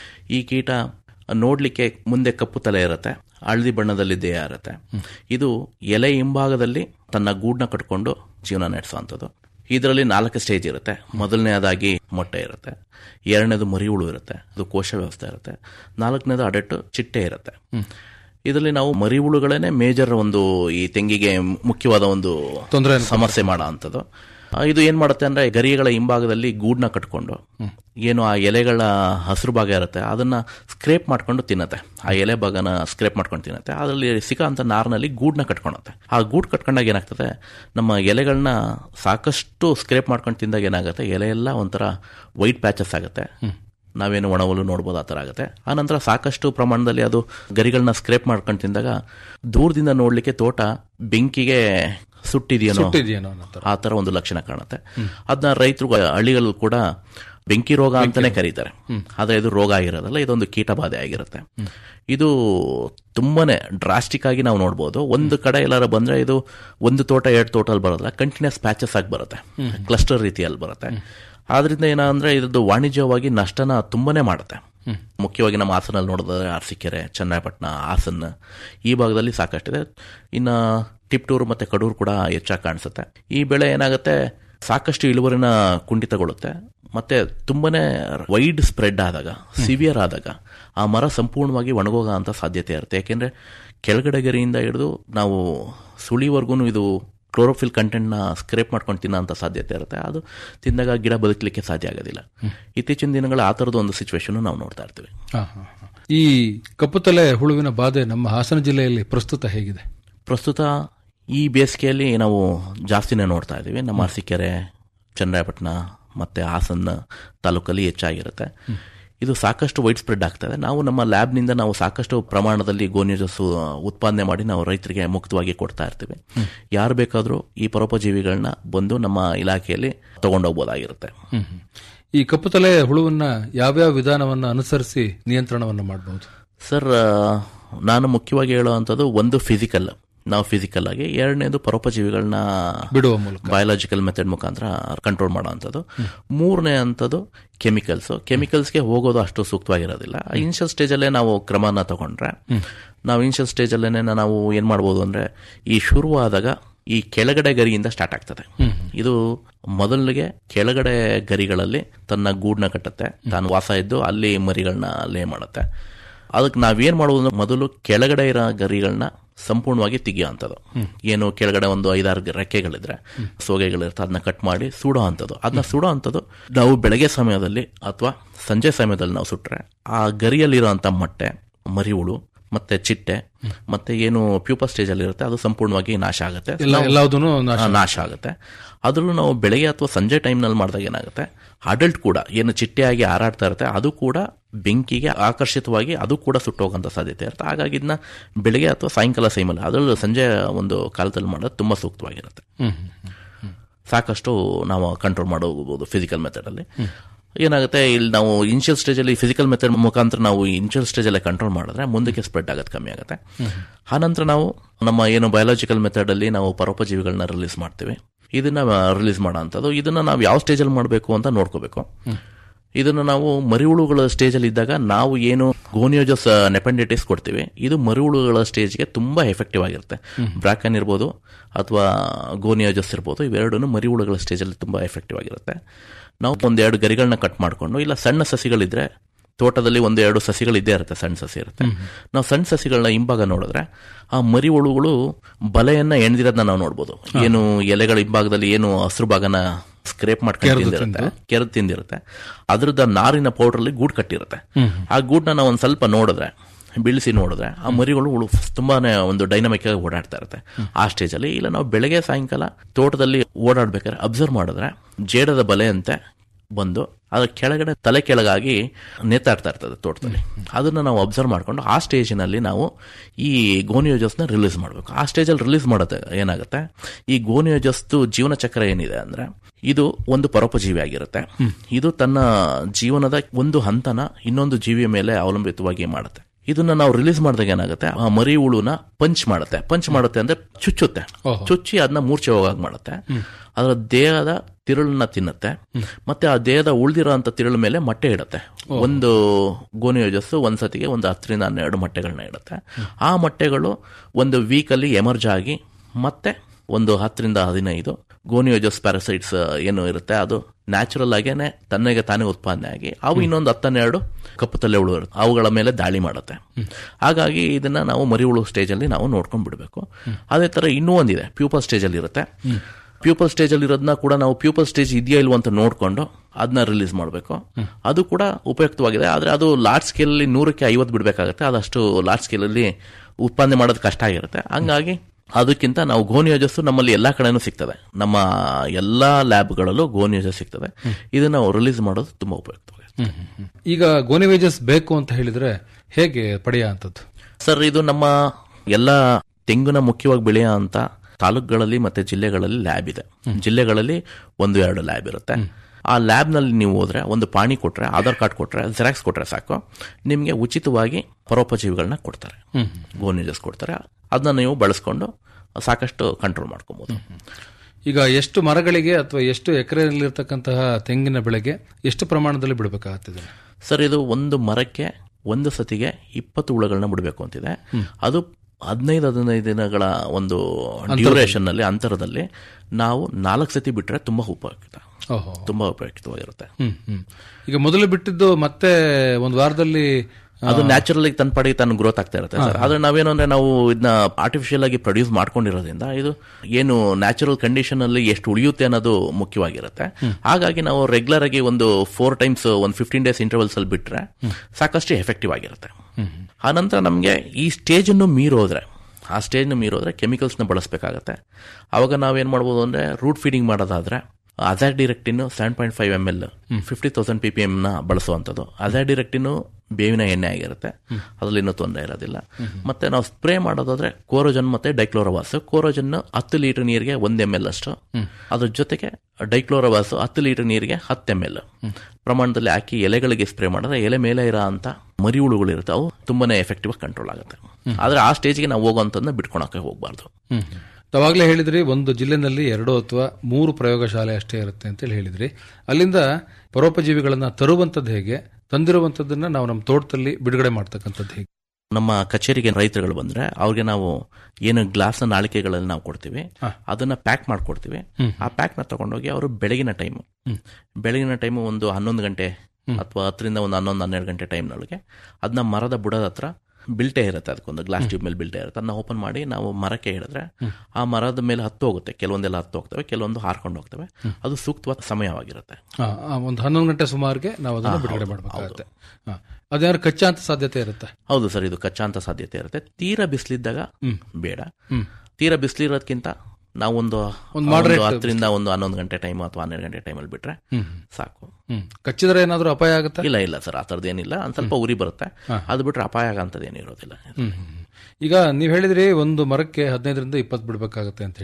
ಈ ಕೀಟ ನೋಡ್ಲಿಕ್ಕೆ ಮುಂದೆ ಕಪ್ಪು ತಲೆ ಇರುತ್ತೆ ಹಳದಿ ಬಣ್ಣದಲ್ಲಿ ದೇಹ ಇರುತ್ತೆ ಇದು ಎಲೆ ಹಿಂಭಾಗದಲ್ಲಿ ತನ್ನ ಗೂಡನ್ನ ಕಟ್ಕೊಂಡು ಜೀವನ ನಡೆಸುವಂಥದ್ದು ಇದರಲ್ಲಿ ನಾಲ್ಕು ಸ್ಟೇಜ್ ಇರುತ್ತೆ ಮೊದಲನೇದಾಗಿ ಮೊಟ್ಟೆ ಇರುತ್ತೆ ಎರಡನೇದು ಮರಿಹುಳು ಇರುತ್ತೆ ಅದು ಕೋಶ ವ್ಯವಸ್ಥೆ ಇರುತ್ತೆ ನಾಲ್ಕನೇದು ಅಡೆಟ್ಟು ಚಿಟ್ಟೆ ಇರುತ್ತೆ ಇದರಲ್ಲಿ ನಾವು ಮರಿಹುಳುಗಳೇನೆ ಮೇಜರ್ ಒಂದು ಈ ತೆಂಗಿಗೆ ಮುಖ್ಯವಾದ ಒಂದು ತೊಂದ್ರೆ ಸಮಸ್ಯೆ ಮಾಡೋ ಅಂಥದ್ದು ಆ, ಇದು ಏನ್ ಮಾಡುತ್ತೆ ಅಂದ್ರೆ ಗರಿಗಳ ಹಿಂಭಾಗದಲ್ಲಿ ಗೂಡ್ನ ಕಟ್ಕೊಂಡು ಏನು ಆ ಎಲೆಗಳ ಹಸಿರು ಭಾಗ ಇರುತ್ತೆ ಅದನ್ನ ಸ್ಕ್ರೇಪ್ ಮಾಡ್ಕೊಂಡು ತಿನ್ನತ್ತೆ ಆ ಎಲೆ ಭಾಗನ ಸ್ಕ್ರೇಪ್ ಮಾಡ್ಕೊಂಡು ತಿನ್ನತ್ತೆ ಅದರಲ್ಲಿ ಸಿಗೋ ಅಂತ ನಾರಿನಲ್ಲಿ ಗೂಡ್ನ ಕಟ್ಕೊಳತ್ತೆ ಆ ಗೂಡ್ ಕಟ್ಕೊಂಡಾಗ ಏನಾಗ್ತದೆ ನಮ್ಮ ಎಲೆಗಳನ್ನ ಸಾಕಷ್ಟು ಸ್ಕ್ರೇಪ್ ಮಾಡ್ಕೊಂಡು ತಿಂದಾಗ ಏನಾಗುತ್ತೆ ಎಲೆ ಎಲ್ಲ ಒಂಥರ ವೈಟ್ ಪ್ಯಾಚಸ್ ಆಗುತ್ತೆ ನಾವೇನು ಒಣವಲು ನೋಡ್ಬೋದು ಆ ಥರ ಆಗುತ್ತೆ ಆನಂತರ ಸಾಕಷ್ಟು ಪ್ರಮಾಣದಲ್ಲಿ ಅದು ಗರಿಗಳನ್ನ ಸ್ಕ್ರೇಪ್ ಮಾಡ್ಕೊಂಡು ತಿಂದಾಗ ದೂರದಿಂದ ನೋಡ್ಲಿಕ್ಕೆ ತೋಟ ಬೆಂಕಿಗೆ ಸುಟ್ಟಿದೆಯೇನೋ ಸುಟ್ಟಿದೆಯೇನೋ ಅನ್ನೋ ಥರ. ಆ ತರ ಒಂದು ಲಕ್ಷಣ ಕಾಣುತ್ತೆ ಅದನ್ನ ರೈತರು ಹಳ್ಳಿಗಳು ಕೂಡ ಬೆಂಕಿ ರೋಗ ಅಂತಾನೆ ಕರೀತಾರೆ ಆದ್ರೆ ಇದು ರೋಗ ಆಗಿರೋದಲ್ಲ ಇದೊಂದು ಕೀಟ ಬಾಧೆ ಆಗಿರುತ್ತೆ ಇದು ತುಂಬಾನೇ ಡ್ರಾಸ್ಟಿಕ್ ಆಗಿ ನಾವು ನೋಡ್ಬೋದು ಒಂದು ಕಡೆ ಎಲ್ಲಾರ ಬಂದ್ರೆ ಇದು ಒಂದು ತೋಟ ಎರಡು ತೋಟಲ್ಲಿ ಬರೋದಿಲ್ಲ ಕಂಟಿನ್ಯೂಸ್ ಪ್ಯಾಚಸ್ ಆಗಿ ಬರುತ್ತೆ ಕ್ಲಸ್ಟರ್ ರೀತಿಯಲ್ಲಿ ಬರುತ್ತೆ ಆದ್ರಿಂದ ಏನಂದ್ರೆ ಇದ್ರದ್ದು ವಾಣಿಜ್ಯವಾಗಿ ನಷ್ಟನ ತುಂಬಾನೇ ಮಾಡುತ್ತೆ ಮುಖ್ಯವಾಗಿ ನಮ್ಮ ಹಾಸನಲ್ಲಿ ನೋಡಿದ್ರೆ ಅರಸೀಕೆರೆ ಚನ್ನರಾಯಪಟ್ಟಣ ಹಾಸನ ಈ ಭಾಗದಲ್ಲಿ ಸಾಕಷ್ಟಿದೆ ಇನ್ನ ಟಿಪ್ಟೂರು ಮತ್ತೆ ಕಡೂರು ಕೂಡ ಹೆಚ್ಚಾಗಿ ಕಾಣಿಸುತ್ತೆ ಈ ಬೆಳೆ ಏನಾಗುತ್ತೆ ಸಾಕಷ್ಟು ಇಳುವರಿನ ಕುಂಠಿತಗೊಳ್ಳುತ್ತೆ ಮತ್ತೆ ತುಂಬಾನೇ ವೈಡ್ ಸ್ಪ್ರೆಡ್ ಆದಾಗ ಸಿವಿಯರ್ ಆದಾಗ ಆ ಮರ ಸಂಪೂರ್ಣವಾಗಿ ಒಣಗೋಗ ಅಂತ ಸಾಧ್ಯತೆ ಇರುತ್ತೆ ಯಾಕೆಂದ್ರೆ ಕೆಳಗಡೆ ಗರಿಯಿಂದ ಹಿಡಿದು ನಾವು ಸುಳಿವರೆಗೂ ಇದು ಕ್ಲೋರೋಫಿಲ್ ಕಂಟೆಂಟ್ನ ಸ್ಕ್ರೇಪ್ ಮಾಡ್ಕೊಂಡು ತಿನ್ನೋ ಸಾಧ್ಯತೆ ಇರುತ್ತೆ ಅದು ತಿಂದಾಗ ಗಿಡ ಬದುಕಲಿಕ್ಕೆ ಸಾಧ್ಯ ಆಗೋದಿಲ್ಲ ಇತ್ತೀಚಿನ ದಿನಗಳ ಆ ಥರದ ಒಂದು ಸಿಚುವೇಶನ್ ನಾವು ನೋಡ್ತಾ ಇರ್ತೀವಿ ಹ, ಹ, ಹ. ಈ ಕಪ್ಪು ತಲೆ ಹುಳುವಿನ ಬಾಧೆ ನಮ್ಮ ಹಾಸನ ಜಿಲ್ಲೆಯಲ್ಲಿ ಪ್ರಸ್ತುತ ಹೇಗಿದೆ ಪ್ರಸ್ತುತ ಈ ಬೇಸಿಗೆಯಲ್ಲಿ ನಾವು ಜಾಸ್ತಿನೇ ನೋಡ್ತಾ ಇದ್ದೀವಿ ನಮ್ಮ ಅರಸೀಕೆರೆ ಚನ್ನರಾಯಪಟ್ಟಣ ಮತ್ತೆ ಹಾಸನ ತಾಲೂಕಲ್ಲಿ ಹೆಚ್ಚಾಗಿರುತ್ತೆ ಇದು ಸಾಕಷ್ಟು ವೈಡ್ ಸ್ಪ್ರೆಡ್ ಆಗ್ತದೆ ನಾವು ನಮ್ಮ ಲ್ಯಾಬ್ನಿಂದ ನಾವು ಸಾಕಷ್ಟು ಪ್ರಮಾಣದಲ್ಲಿ ಗೋನ್ಯೂಜಸ್ ಉತ್ಪಾದನೆ ಮಾಡಿ ನಾವು ರೈತರಿಗೆ ಮುಕ್ತವಾಗಿ ಕೊಡ್ತಾ ಇರ್ತೀವಿ ಯಾರು ಬೇಕಾದರೂ ಈ ಪರೋಪಜೀವಿಗಳನ್ನ ಬಂದು ನಮ್ಮ ಇಲಾಖೆಯಲ್ಲಿ ತಗೊಂಡೋಗ್ಬೋದಾಗಿರುತ್ತೆ ಹ್ಮ್, ಹ್ಮ್. ಈ ಕಪ್ಪು ತಲೆ ಹುಳುವನ್ನ ಯಾವ್ಯಾವ ವಿಧಾನವನ್ನ ಅನುಸರಿಸಿ ನಿಯಂತ್ರಣವನ್ನ ಮಾಡಬಹುದು ಸರ್ ಆ, ನಾನು ಮುಖ್ಯವಾಗಿ ಹೇಳುವಂಥದ್ದು ಒಂದು ಫಿಸಿಕಲ್ ನಾವು ಫಿಸಿಕಲ್ ಆಗಿ ಎರಡನೇದು ಪರೋಪಜೀವಿಗಳನ್ನ ಬಿಡುವ ಮೂಲಕ ಬಯಾಲಜಿಕಲ್ ಮೆಥಡ್ ಮುಖಾಂತರ ಕಂಟ್ರೋಲ್ ಮಾಡುವಂಥದ್ದು ಮೂರನೇ ಅಂಥದ್ದು ಕೆಮಿಕಲ್ಸ್ ಕೆಮಿಕಲ್ಸ್ಗೆ ಹೋಗೋದು ಅಷ್ಟು ಸೂಕ್ತವಾಗಿರೋದಿಲ್ಲ ಇನಿಷಿಯಲ್ ಸ್ಟೇಜಲ್ಲೇ ನಾವು ಕ್ರಮನ ತಗೊಂಡ್ರೆ ನಾವು ಇನಿಷಿಯಲ್ ಸ್ಟೇಜಲ್ಲೇ ನಾವು ಏನ್ ಮಾಡ್ಬೋದು ಅಂದ್ರೆ ಈ ಶುರುವಾದಾಗ ಈ ಕೆಳಗಡೆ ಗರಿಯಿಂದ ಸ್ಟಾರ್ಟ್ ಆಗ್ತದೆ ಇದು ಮೊದಲಿಗೆ ಕೆಳಗಡೆ ಗರಿಗಳಲ್ಲಿ ತನ್ನ ಗೂಡ್ನ ಕಟ್ಟುತ್ತೆ ತಾನು ವಾಸ ಇದ್ದು ಅಲ್ಲಿ ಮರಿಗಳನ್ನ ಲೇ ಮಾಡುತ್ತೆ ಅದಕ್ಕೆ ನಾವೇನ್ ಮಾಡೋದು ಅಂದ್ರೆ ಮೊದಲು ಕೆಳಗಡೆ ಇರೋ ಗರಿಗಳನ್ನ ಸಂಪೂರ್ಣವಾಗಿ ತೆಗಿಯೋಂಥದ್ದು ಏನು ಕೆಳಗಡೆ ಒಂದು ಐದಾರು ರೆಕ್ಕೆಗಳಿದ್ರೆ ಸೋಗೆಗಳಿರುತ್ತೆ ಅದನ್ನ ಕಟ್ ಮಾಡಿ ಸುಡೋ ಅಂಥದ್ದು ಅದನ್ನ ಸುಡೋ ಅಂಥದ್ದು ನಾವು ಬೆಳಗ್ಗೆ ಸಮಯದಲ್ಲಿ ಅಥವಾ ಸಂಜೆ ಸಮಯದಲ್ಲಿ ನಾವು ಸುಟ್ರೆ ಆ ಗರಿಯಲ್ಲಿರುವಂಥ ಮೊಟ್ಟೆ ಮರಿಹುಳು ಮತ್ತೆ ಚಿಟ್ಟೆ ಮತ್ತೆ ಏನು ಪ್ಯೂಪ ಸ್ಟೇಜ್ ಅಲ್ಲಿ ಇರುತ್ತೆ ಅದು ಸಂಪೂರ್ಣವಾಗಿ ನಾಶ ಆಗುತ್ತೆ ಎಲ್ಲ ಎಲ್ಲದೂ ಆ, ನಾಶ ಆಗುತ್ತೆ ಅದ್ರಲ್ಲೂ ನಾವು ಬೆಳಗ್ಗೆ ಅಥವಾ ಸಂಜೆ ಟೈಮ್ನಲ್ಲಿ ಮಾಡಿದಾಗ ಏನಾಗುತ್ತೆ ಅಡಲ್ಟ್ ಕೂಡ ಏನು ಚಿಟ್ಟೆಯಾಗಿ ಹಾರಾಡ್ತಾ ಇರುತ್ತೆ ಅದು ಕೂಡ ಬೆಂಕಿಗೆ ಆಕರ್ಷಿತವಾಗಿ ಅದು ಕೂಡ ಸುಟ್ಟೋಗಂತ ಸಾಧ್ಯತೆ ಇರುತ್ತೆ ಹಾಗಾಗಿ ಇದನ್ನ ಬೆಳಗ್ಗೆ ಅಥವಾ ಸಾಯಂಕಾಲ ಸೈಮಲ್ಲಿ ಅದರಲ್ಲೂ ಸಂಜೆ ಒಂದು ಕಾಲದಲ್ಲಿ ಮಾಡೋದು ತುಂಬಾ ಸೂಕ್ತವಾಗಿರುತ್ತೆ ಸಾಕಷ್ಟು ನಾವು ಕಂಟ್ರೋಲ್ ಮಾಡಬಹುದು ಫಿಸಿಕಲ್ ಮೆಥಡಲ್ಲಿ ಏನಾಗುತ್ತೆ ಇಲ್ಲಿ ನಾವು ಇನಿಷಿಯಲ್ ಸ್ಟೇಜಲ್ಲಿ ಫಿಸಿಕಲ್ ಮೆಥಡ್ ಮುಖಾಂತರ ನಾವು ಇನಿಷಿಯಲ್ ಸ್ಟೇಜಲ್ಲೇ ಕಂಟ್ರೋಲ್ ಮಾಡಿದ್ರೆ ಮುಂದಕ್ಕೆ ಸ್ಪ್ರೆಡ್ ಆಗೋದು ಕಮ್ಮಿ ಆಗುತ್ತೆ ಆನಂತರ ನಾವು ನಮ್ಮ ಏನು ಬಯಾಲಜಿಕಲ್ ಮೆಥಡಲ್ಲಿ ನಾವು ಪರೋಪಜೀವಿಗಳನ್ನ ರಿಲೀಸ್ ಮಾಡ್ತೀವಿ ಇದನ್ನ ರಿಲೀಸ್ ಮಾಡೋ ಅಂಥದ್ದು ಇದನ್ನ ನಾವು ಯಾವ ಸ್ಟೇಜಲ್ಲಿ ಮಾಡಬೇಕು ಅಂತ ನೋಡ್ಕೋಬೇಕು ಇದನ್ನು ನಾವು ಮರಿಹುಳುಗಳ ಸ್ಟೇಜಲ್ಲಿ ಇದ್ದಾಗ ನಾವು ಏನು ಗೋನಿಯೋಜಸ್ ನೆಪೆಂಡಿಟಿಸ್ ಕೊಡ್ತೀವಿ ಇದು ಮರಿಹುಳುಗಳ ಸ್ಟೇಜ್ಗೆ ತುಂಬಾ ಎಫೆಕ್ಟಿವ್ ಆಗಿರುತ್ತೆ ಬ್ರಾಕನ್ ಇರ್ಬೋದು ಅಥವಾ ಗೋನಿಯೋಜಸ್ ಇರ್ಬೋದು ಇವೆರಡೂ ಮರಿಹುಳುಗಳ ಸ್ಟೇಜಲ್ಲಿ ತುಂಬಾ ಎಫೆಕ್ಟಿವ್ ಆಗಿರುತ್ತೆ ನಾವು ಒಂದೆರಡು ಗರಿಗಳನ್ನ ಕಟ್ ಮಾಡಿಕೊಂಡು ಇಲ್ಲ ಸಣ್ಣ ಸಸಿಗಳಿದ್ರೆ ತೋಟದಲ್ಲಿ ಒಂದೆರಡು ಸಸಿಗಳು ಇದ್ದೇ ಇರುತ್ತೆ ಸಣ್ಣ ಸಸಿ ಇರುತ್ತೆ ನಾವು ಸಣ್ಣ ಸಸಿಗಳನ್ನ ಹಿಂಭಾಗ ನೋಡಿದ್ರೆ ಆ ಮರಿ ಹುಳುಗಳು ಬಲೆಯನ್ನ ಎಣ್ದಿರೋದನ್ನ ನಾವು ನೋಡ್ಬೋದು ಏನು ಎಲೆಗಳ ಹಿಂಭಾಗದಲ್ಲಿ ಏನು ಹಸಿರು ಭಾಗನ ಸ್ಕ್ರೇಪ್ ಮಾಡ್ಕೊಂಡು ತಿಂದಿರುತ್ತೆ ಕೆರೆದು ತಿಂದಿರುತ್ತೆ ಅದ್ರದ್ದು ನಾರಿನ ಪೌಡರ್ ಅಲ್ಲಿ ಗೂಡ್ ಕಟ್ಟಿರುತ್ತೆ ಆ ಗೂಡ್ನ ನಾವು ಒಂದ್ ಸ್ವಲ್ಪ ನೋಡಿದ್ರೆ ಬೀಳಿಸಿ ನೋಡಿದ್ರೆ ಆ ಮರಿಗಳು ಹುಳು ತುಂಬಾನೇ ಒಂದು ಡೈನಮಿಕ್ ಆಗಿ ಓಡಾಡ್ತಾ ಇರುತ್ತೆ ಆ ಸ್ಟೇಜ್ ಅಲ್ಲಿ ಇಲ್ಲ ನಾವು ಬೆಳಗ್ಗೆ ಸಾಯಂಕಾಲ ತೋಟದಲ್ಲಿ ಓಡಾಡ್ಬೇಕಾದ್ರೆ ಅಬ್ಸರ್ವ್ ಮಾಡಿದ್ರೆ ಜೇಡದ ಬಲೆ ಅಂತೆ ಬಂದು ಅದ್ರ ಕೆಳಗಡೆ ತಲೆ ಕೆಳಗಾಗಿ ನೇತಾಡ್ತಾ ಇರ್ತದೆ ತೋಟದಲ್ಲಿ ಅದನ್ನ ನಾವು ಅಬ್ಸರ್ವ್ ಮಾಡ್ಕೊಂಡು ಆ ಸ್ಟೇಜಿನಲ್ಲಿ ನಾವು ಈ ಗೋನಿಯೋಜಸ್ನ ರಿಲೀಸ್ ಮಾಡಬೇಕು ಆ ಸ್ಟೇಜಲ್ಲಿ ರಿಲೀಸ್ ಮಾಡುತ್ತೆ ಏನಾಗುತ್ತೆ ಈ ಗೋನಿಯೋಜಸ್ದು ಜೀವನ ಚಕ್ರ ಏನಿದೆ ಅಂದ್ರೆ ಇದು ಒಂದು ಪರೋಪಜೀವಿ ಆಗಿರುತ್ತೆ ಇದು ತನ್ನ ಜೀವನದ ಒಂದು ಹಂತನ ಇನ್ನೊಂದು ಜೀವಿಯ ಮೇಲೆ ಅವಲಂಬಿತವಾಗಿ ಮಾಡುತ್ತೆ ಇದನ್ನ ನಾವು ರಿಲೀಸ್ ಮಾಡಿದಾಗ ಏನಾಗುತ್ತೆ ಆ ಮರಿ ಹುಳುನ ಪಂಚ್ ಮಾಡುತ್ತೆ ಪಂಚ್ ಮಾಡುತ್ತೆ ಅಂದ್ರೆ ಚುಚ್ಚುತ್ತೆ ಚುಚ್ಚಿ ಅದನ್ನ ಮೂರ್ಛೆ ಹೋಗಾಗ್ ಮಾಡುತ್ತೆ ಅದರ ದೇಹದ ತಿರುಳನ್ನ ತಿನ್ನುತ್ತೆ ಮತ್ತೆ ಆ ದೇಹದ ಉಳಿದಿರೋ ಅಂತ ತಿರುಳ ಮೇಲೆ ಮೊಟ್ಟೆ ಇಡುತ್ತೆ ಒಂದು ಗೋನಿಯೋಜಸ್ಸು ಒಂದ್ ಸತಿಗೆ ಒಂದು ಹತ್ತರಿಂದ ಹನ್ನೆರಡು ಮೊಟ್ಟೆಗಳನ್ನ ಇಡುತ್ತೆ ಆ ಮೊಟ್ಟೆಗಳು ಒಂದು ವೀಕಲ್ಲಿ ಎಮರ್ಜ್ ಆಗಿ ಮತ್ತೆ ಒಂದು ಹತ್ತರಿಂದ ಹದಿನೈದು ಗೋನಿಯೋಜಸ್ ಪ್ಯಾರಸೈಟ್ಸ್ ಏನು ಇರುತ್ತೆ ಅದು ನ್ಯಾಚುರಲ್ ಆಗೇನೆ ತನ್ನಗೆ ತಾನೇ ಉತ್ಪಾದನೆ ಆಗಿ ಅವು ಇನ್ನೊಂದು ಹತ್ತನ್ನೆರಡು ಕಪ್ಪು ತಲೆ ಹುಳು ಇರುತ್ತೆ ಅವುಗಳ ಮೇಲೆ ದಾಳಿ ಮಾಡುತ್ತೆ ಹಾಗಾಗಿ ಇದನ್ನ ನಾವು ಮರಿಹುಳು ಸ್ಟೇಜ್ ಅಲ್ಲಿ ನಾವು ನೋಡ್ಕೊಂಡ್ ಬಿಡಬೇಕು ಅದೇ ತರ ಇನ್ನೂ ಒಂದಿದೆ ಪ್ಯೂಪಲ್ ಸ್ಟೇಜ್ ಅಲ್ಲಿ ಇರುತ್ತೆ ಪ್ಯೂಪಲ್ ಸ್ಟೇಜ್ ಅಲ್ಲಿ ಇರೋದನ್ನ ಕೂಡ ನಾವು ಪ್ಯೂಪಲ್ ಸ್ಟೇಜ್ ಇದೆಯಾ ಇಲ್ವ ಅಂತ ನೋಡ್ಕೊಂಡು ಅದನ್ನ ರಿಲೀಸ್ ಮಾಡಬೇಕು ಅದು ಕೂಡ ಉಪಯುಕ್ತವಾಗಿದೆ ಆದ್ರೆ ಅದು ಲಾರ್ಜ್ ಸ್ಕೇಲ್ ಅಲ್ಲಿ ನೂರಕ್ಕೆ ಐವತ್ತು ಬಿಡಬೇಕಾಗುತ್ತೆ ಅದಷ್ಟು ಲಾರ್ಜ್ ಸ್ಕೇಲ್ ಅಲ್ಲಿ ಉತ್ಪಾದನೆ ಮಾಡೋದು ಕಷ್ಟ ಆಗಿರುತ್ತೆ ಹಂಗಾಗಿ ಅದಕ್ಕಿಂತ ನಾವು ಗೋನಿಯೋಜಸ್ಸು ನಮ್ಮಲ್ಲಿ ಎಲ್ಲಾ ಕಡೆನೂ ಸಿಗ್ತದೆ ನಮ್ಮ ಎಲ್ಲಾ ಲ್ಯಾಬ್ಗಳಲ್ಲೂ ಗೋನಿಯೋಜಸ್ ಸಿಗ್ತದೆ ಇದನ್ನ ನಾವು ರಿಲೀಸ್ ಮಾಡೋದು ತುಂಬಾ ಉಪಯುಕ್ತವಾಗಿದೆ ಈಗ ಗೋನಿವೇಜಸ್ ಬೇಕು ಅಂತ ಹೇಳಿದ್ರೆ ಹೇಗೆ ಪಡೆಯ ಅಂತದ್ದು ಸರ್ ಇದು ನಮ್ಮ ಎಲ್ಲ ತೆಂಗಿನ ಮುಖ್ಯವಾಗಿ ಬೆಳೆಯ ಅಂತ ತಾಲೂಕುಗಳಲ್ಲಿ ಮತ್ತೆ ಜಿಲ್ಲೆಗಳಲ್ಲಿ ಲ್ಯಾಬ್ ಇದೆ ಜಿಲ್ಲೆಗಳಲ್ಲಿ ಒಂದು ಎರಡು ಲ್ಯಾಬ್ ಇರುತ್ತೆ ಆ ಲ್ಯಾಬ್ ನಲ್ಲಿ ನೀವು ಹೋದ್ರೆ ಒಂದು ಪಾಣಿ ಕೊಟ್ರೆ ಆಧಾರ್ ಕಾರ್ಡ್ ಕೊಟ್ರೆ ಜೆರಾಕ್ಸ್ ಕೊಟ್ರೆ ಸಾಕು ನಿಮಗೆ ಉಚಿತವಾಗಿ ಪರೋಪಜೀವಿಗಳನ್ನ ಕೊಡ್ತಾರೆ ಗೋನಿಜಸ್ ಕೊಡ್ತಾರೆ ಅದನ್ನ ನೀವು ಬಳಸ್ಕೊಂಡು ಸಾಕಷ್ಟು ಕಂಟ್ರೋಲ್ ಮಾಡ್ಕೊಬಹುದು ಈಗ ಎಷ್ಟು ಮರಗಳಿಗೆ ಅಥವಾ ಎಷ್ಟು ಎಕರೆಯಲ್ಲಿರ್ತಕ್ಕಂತಹ ತೆಂಗಿನ ಬೆಳೆಗೆ ಎಷ್ಟು ಪ್ರಮಾಣದಲ್ಲಿ ಬಿಡಬೇಕಾಗ್ತದೆ ಸರ್ ಇದು ಒಂದು ಮರಕ್ಕೆ ಒಂದು ಸತಿಗೆ ಇಪ್ಪತ್ತು ಹುಳುಗಳನ್ನ ಬಿಡಬೇಕು ಅಂತಿದೆ ಅದು ಹದಿನೈದು ಹದಿನೈದು ದಿನಗಳ ಒಂದು ಡ್ಯೂರೇಷನ್ ನಲ್ಲಿ ಅಂತರದಲ್ಲಿ ನಾವು ನಾಲ್ಕು ಸತಿ ಬಿಟ್ರೆ ತುಂಬಾ ಉಪಯುಕ್ತ ಓಹೋ ತುಂಬಾ ಉಪಯುಕ್ತವಾಗಿರುತ್ತೆ ಹ್ಮ್ ಹ್ಮ್ ಈಗ ಮೊದಲು ಬಿಟ್ಟಿದ್ದು ಮತ್ತೆ ಒಂದು ವಾರದಲ್ಲಿ ಅದು ನ್ಯಾಚುರಲ್ ಆಗಿ ತನ್ನ ಪಾಡಿಗೆ ತಾನು ಗ್ರೋತ್ ಆಗ್ತಾ ಇರುತ್ತೆ ಸರ್ ಆದ್ರೆ ನಾವೇನು ಅಂದ್ರೆ ನಾವು ಇದನ್ನ ಆರ್ಟಿಫಿಷಿಯಲ್ ಆಗಿ ಪ್ರೊಡ್ಯೂಸ್ ಮಾಡ್ಕೊಂಡಿರೋದ್ರಿಂದ ಇದು ಏನು ನ್ಯಾಚುರಲ್ ಕಂಡೀಷನ್ ಅಲ್ಲಿ ಎಷ್ಟು ಉಳಿಯುತ್ತೆ ಅನ್ನೋದು ಮುಖ್ಯವಾಗಿರುತ್ತೆ ಹಾಗಾಗಿ ನಾವು ರೆಗ್ಯುಲರ್ ಆಗಿ ಒಂದು ಫೋರ್ ಟೈಮ್ಸ್ ಒಂದು ಫಿಫ್ಟೀನ್ ಡೇಸ್ ಇಂಟರ್ವಲ್ಸ್ ಅಲ್ಲಿ ಬಿಟ್ರೆ ಸಾಕಷ್ಟು ಎಫೆಕ್ಟಿವ್ ಆಗಿರುತ್ತೆ ಆನಂತರ ನಮಗೆ ಈ ಸ್ಟೇಜ್ ಅನ್ನು ಮೀರೋದ್ರೆ ಆ ಸ್ಟೇಜ್ನ ಮೀರೋದ್ರೆ ಕೆಮಿಕಲ್ಸ್ನ ಬಳಸಬೇಕಾಗತ್ತೆ ಅವಾಗ ನಾವೇನ್ ಮಾಡ್ಬೋದು ಅಂದ್ರೆ ರೂಟ್ ಫೀಡಿಂಗ್ ಮಾಡೋದಾದ್ರೆ azadirachtin seven point five M L fifty thousand P P M ನ ಬಳಸುವಂಥದ್ದು ಅಜಾಡ್ ಡಿರೆಕ್ಟಿನ್ ಬೇವಿನ ಎಣ್ಣೆ ಆಗಿರುತ್ತೆ ಅದ್ರಲ್ಲಿ ಇನ್ನೂ ತೊಂದರೆ ಇರೋದಿಲ್ಲ ಮತ್ತೆ ನಾವು ಸ್ಪ್ರೇ ಮಾಡೋದಾದ್ರೆ ಕೋರೋಜನ್ ಮತ್ತೆ ಡೈಕ್ಲೋರೋವಾಸ್ ಕೋರೋಜನ್ ಹತ್ತು ಲೀಟರ್ ನೀರಿಗೆ ಒಂದ್ ಎಮ್ ಎಲ್ ಅಷ್ಟು ಅದ್ರ ಜೊತೆಗೆ ಡೈಕ್ಲೋರೋವಾಸ್ ಹತ್ತು ಲೀಟರ್ ನೀರಿಗೆ ಹತ್ತು ಎಮ್ ಎಲ್ ಪ್ರಮಾಣದಲ್ಲಿ ಹಾಕಿ ಎಲೆಗಳಿಗೆ ಸ್ಪ್ರೇ ಮಾಡಿದ್ರೆ ಎಲೆ ಮೇಲೆ ಇರೋ ಅಂತ ಮರಿ ಹುಳುಗಳು ಇರುತ್ತೆ ಅವು ತುಂಬಾನೇ ಎಫೆಕ್ಟಿವ್ ಆಗಿ ಕಂಟ್ರೋಲ್ ಆಗುತ್ತೆ ಆದ್ರೆ ಆ ಸ್ಟೇಜ್ಗೆ ನಾವು ಹೋಗುವಂತದನ್ನ ಬಿಟ್ಕೊಳಕ್ಕೆ ಹೋಗಬಾರ್ದು ಹ್ಮ್ ತಾವಾಗಲೇ ಹೇಳಿದ್ರಿ ಒಂದು ಜಿಲ್ಲೆನಲ್ಲಿ ಎರಡು ಅಥವಾ ಮೂರು ಪ್ರಯೋಗಶಾಲೆ ಅಷ್ಟೇ ಇರುತ್ತೆ ಅಂತೇಳಿ ಹೇಳಿದ್ರಿ ಅಲ್ಲಿಂದ ಪರೋಪಜೀವಿಗಳನ್ನ ತರುವಂತದ್ದು ಹೇಗೆ ತಂದಿರುವಂತದ್ದನ್ನ ನಾವು ನಮ್ಮ ತೋಟದಲ್ಲಿ ಬಿಡುಗಡೆ ಮಾಡ್ತಕ್ಕಂಥದ್ದು ಹೇಗೆ ನಮ್ಮ ಕಚೇರಿಗೆ ರೈತರುಗಳು ಬಂದ್ರೆ ಅವ್ರಿಗೆ ನಾವು ಏನು ಗ್ಲಾಸ್ ನಾಳಿಕೆಗಳಲ್ಲಿ ನಾವು ಕೊಡ್ತೀವಿ ಅದನ್ನ ಪ್ಯಾಕ್ ಮಾಡ್ಕೊಡ್ತೀವಿ ಆ ಪ್ಯಾಕ್ ನ ತಗೊಂಡೋಗಿ ಅವರು ಬೆಳಗಿನ ಟೈಮ್ ಬೆಳಗಿನ ಟೈಮ್ ಒಂದು ಹನ್ನೊಂದು ಗಂಟೆ ಅಥವಾ ಹತ್ತರಿಂದ ಒಂದು ಹನ್ನೊಂದು ಹನ್ನೆರಡು ಗಂಟೆ ಟೈಮ್ನೊಳಗೆ ಅದನ್ನ ಮರದ ಬುಡದ ಹತ್ರ ಬಿಲ್ಟೆ ಇರುತ್ತೆ ಅದಕ್ಕೊಂದು ಗ್ಲಾಸ್ ಟ್ಯೂಬ್ ಮೇಲೆ ಬಿಲ್ಟೆ ಇರುತ್ತೆ ಅದನ್ನ ಓಪನ್ ಮಾಡಿ ನಾವು ಮರಕ್ಕೆ ಹಿಡಿದ್ರೆ ಆ ಮರದ ಮೇಲೆ ಹತ್ತು ಹೋಗುತ್ತೆ ಕೆಲವೊಂದೆಲ್ಲ ಹತ್ತು ಹೋಗ್ತವೆ ಕೆಲವೊಂದು ಹಾರ್ಕೊಂಡು ಹೋಗ್ತವೆ ಅದು ಸೂಕ್ತವಾದ ಸಮಯವಾಗಿರುತ್ತೆ ಆ, ಆ, ಒಂದು ಹನ್ನೊಂದು ಗಂಟೆ ಸುಮಾರಿಗೆ ನಾವು ಅದನ್ನು ಬಿಡುಗಡೆ ಮಾಡಬೇಕಾಗುತ್ತೆ ಅದ್ಯಾರು ಕಚ್ಚಾ ಅಂತ ಸಾಧ್ಯತೆ ಇರುತ್ತೆ ಹೌದು ಸರ್ ಇದು ಕಚ್ಚಾ ಅಂತ ಸಾಧ್ಯತೆ ಇರುತ್ತೆ ತೀರಾ ಬಿಸಿಲಿದ್ದಾಗ ಬೇಡ ತೀರಾ ಬಿಸಿಲಿರೋದ್ಕಿಂತ ನಾವೊಂದು ಒಂದು ಹತ್ತರಿಂದ ಒಂದು ಹನ್ನೊಂದು ಗಂಟೆ ಟೈಮ್ ಅಥವಾ ಹನ್ನೆರಡು ಗಂಟೆ ಟೈಮಲ್ಲಿ ಬಿಟ್ರೆ ಸಾಕು ಹ್ಮ್ ಕಚ್ಚಿದ್ರೆ ಏನಾದ್ರೂ ಅಪಾಯ ಆಗುತ್ತಾ ಇಲ್ಲ ಇಲ್ಲ ಸರ್ ಆ ಥರದ್ದು ಏನಿಲ್ಲ ಒಂದ್ ಸ್ವಲ್ಪ ಉರಿ ಬರುತ್ತೆ ಅದು ಬಿಟ್ರೆ ಅಪಾಯ ಆಗಂತದ್ದು ಏನು ಇರೋದಿಲ್ಲ ಹ್ಮ್ ಹ್ಮ್. ಈಗ ನೀವು ಹೇಳಿದ್ರಿ ಒಂದು ಮರಕ್ಕೆ ಹದಿನೈದರಿಂದ ಇಪ್ಪತ್ತು ಬಿಡಬೇಕಾಗುತ್ತೆ ಅಂತ ಹೇಳಿ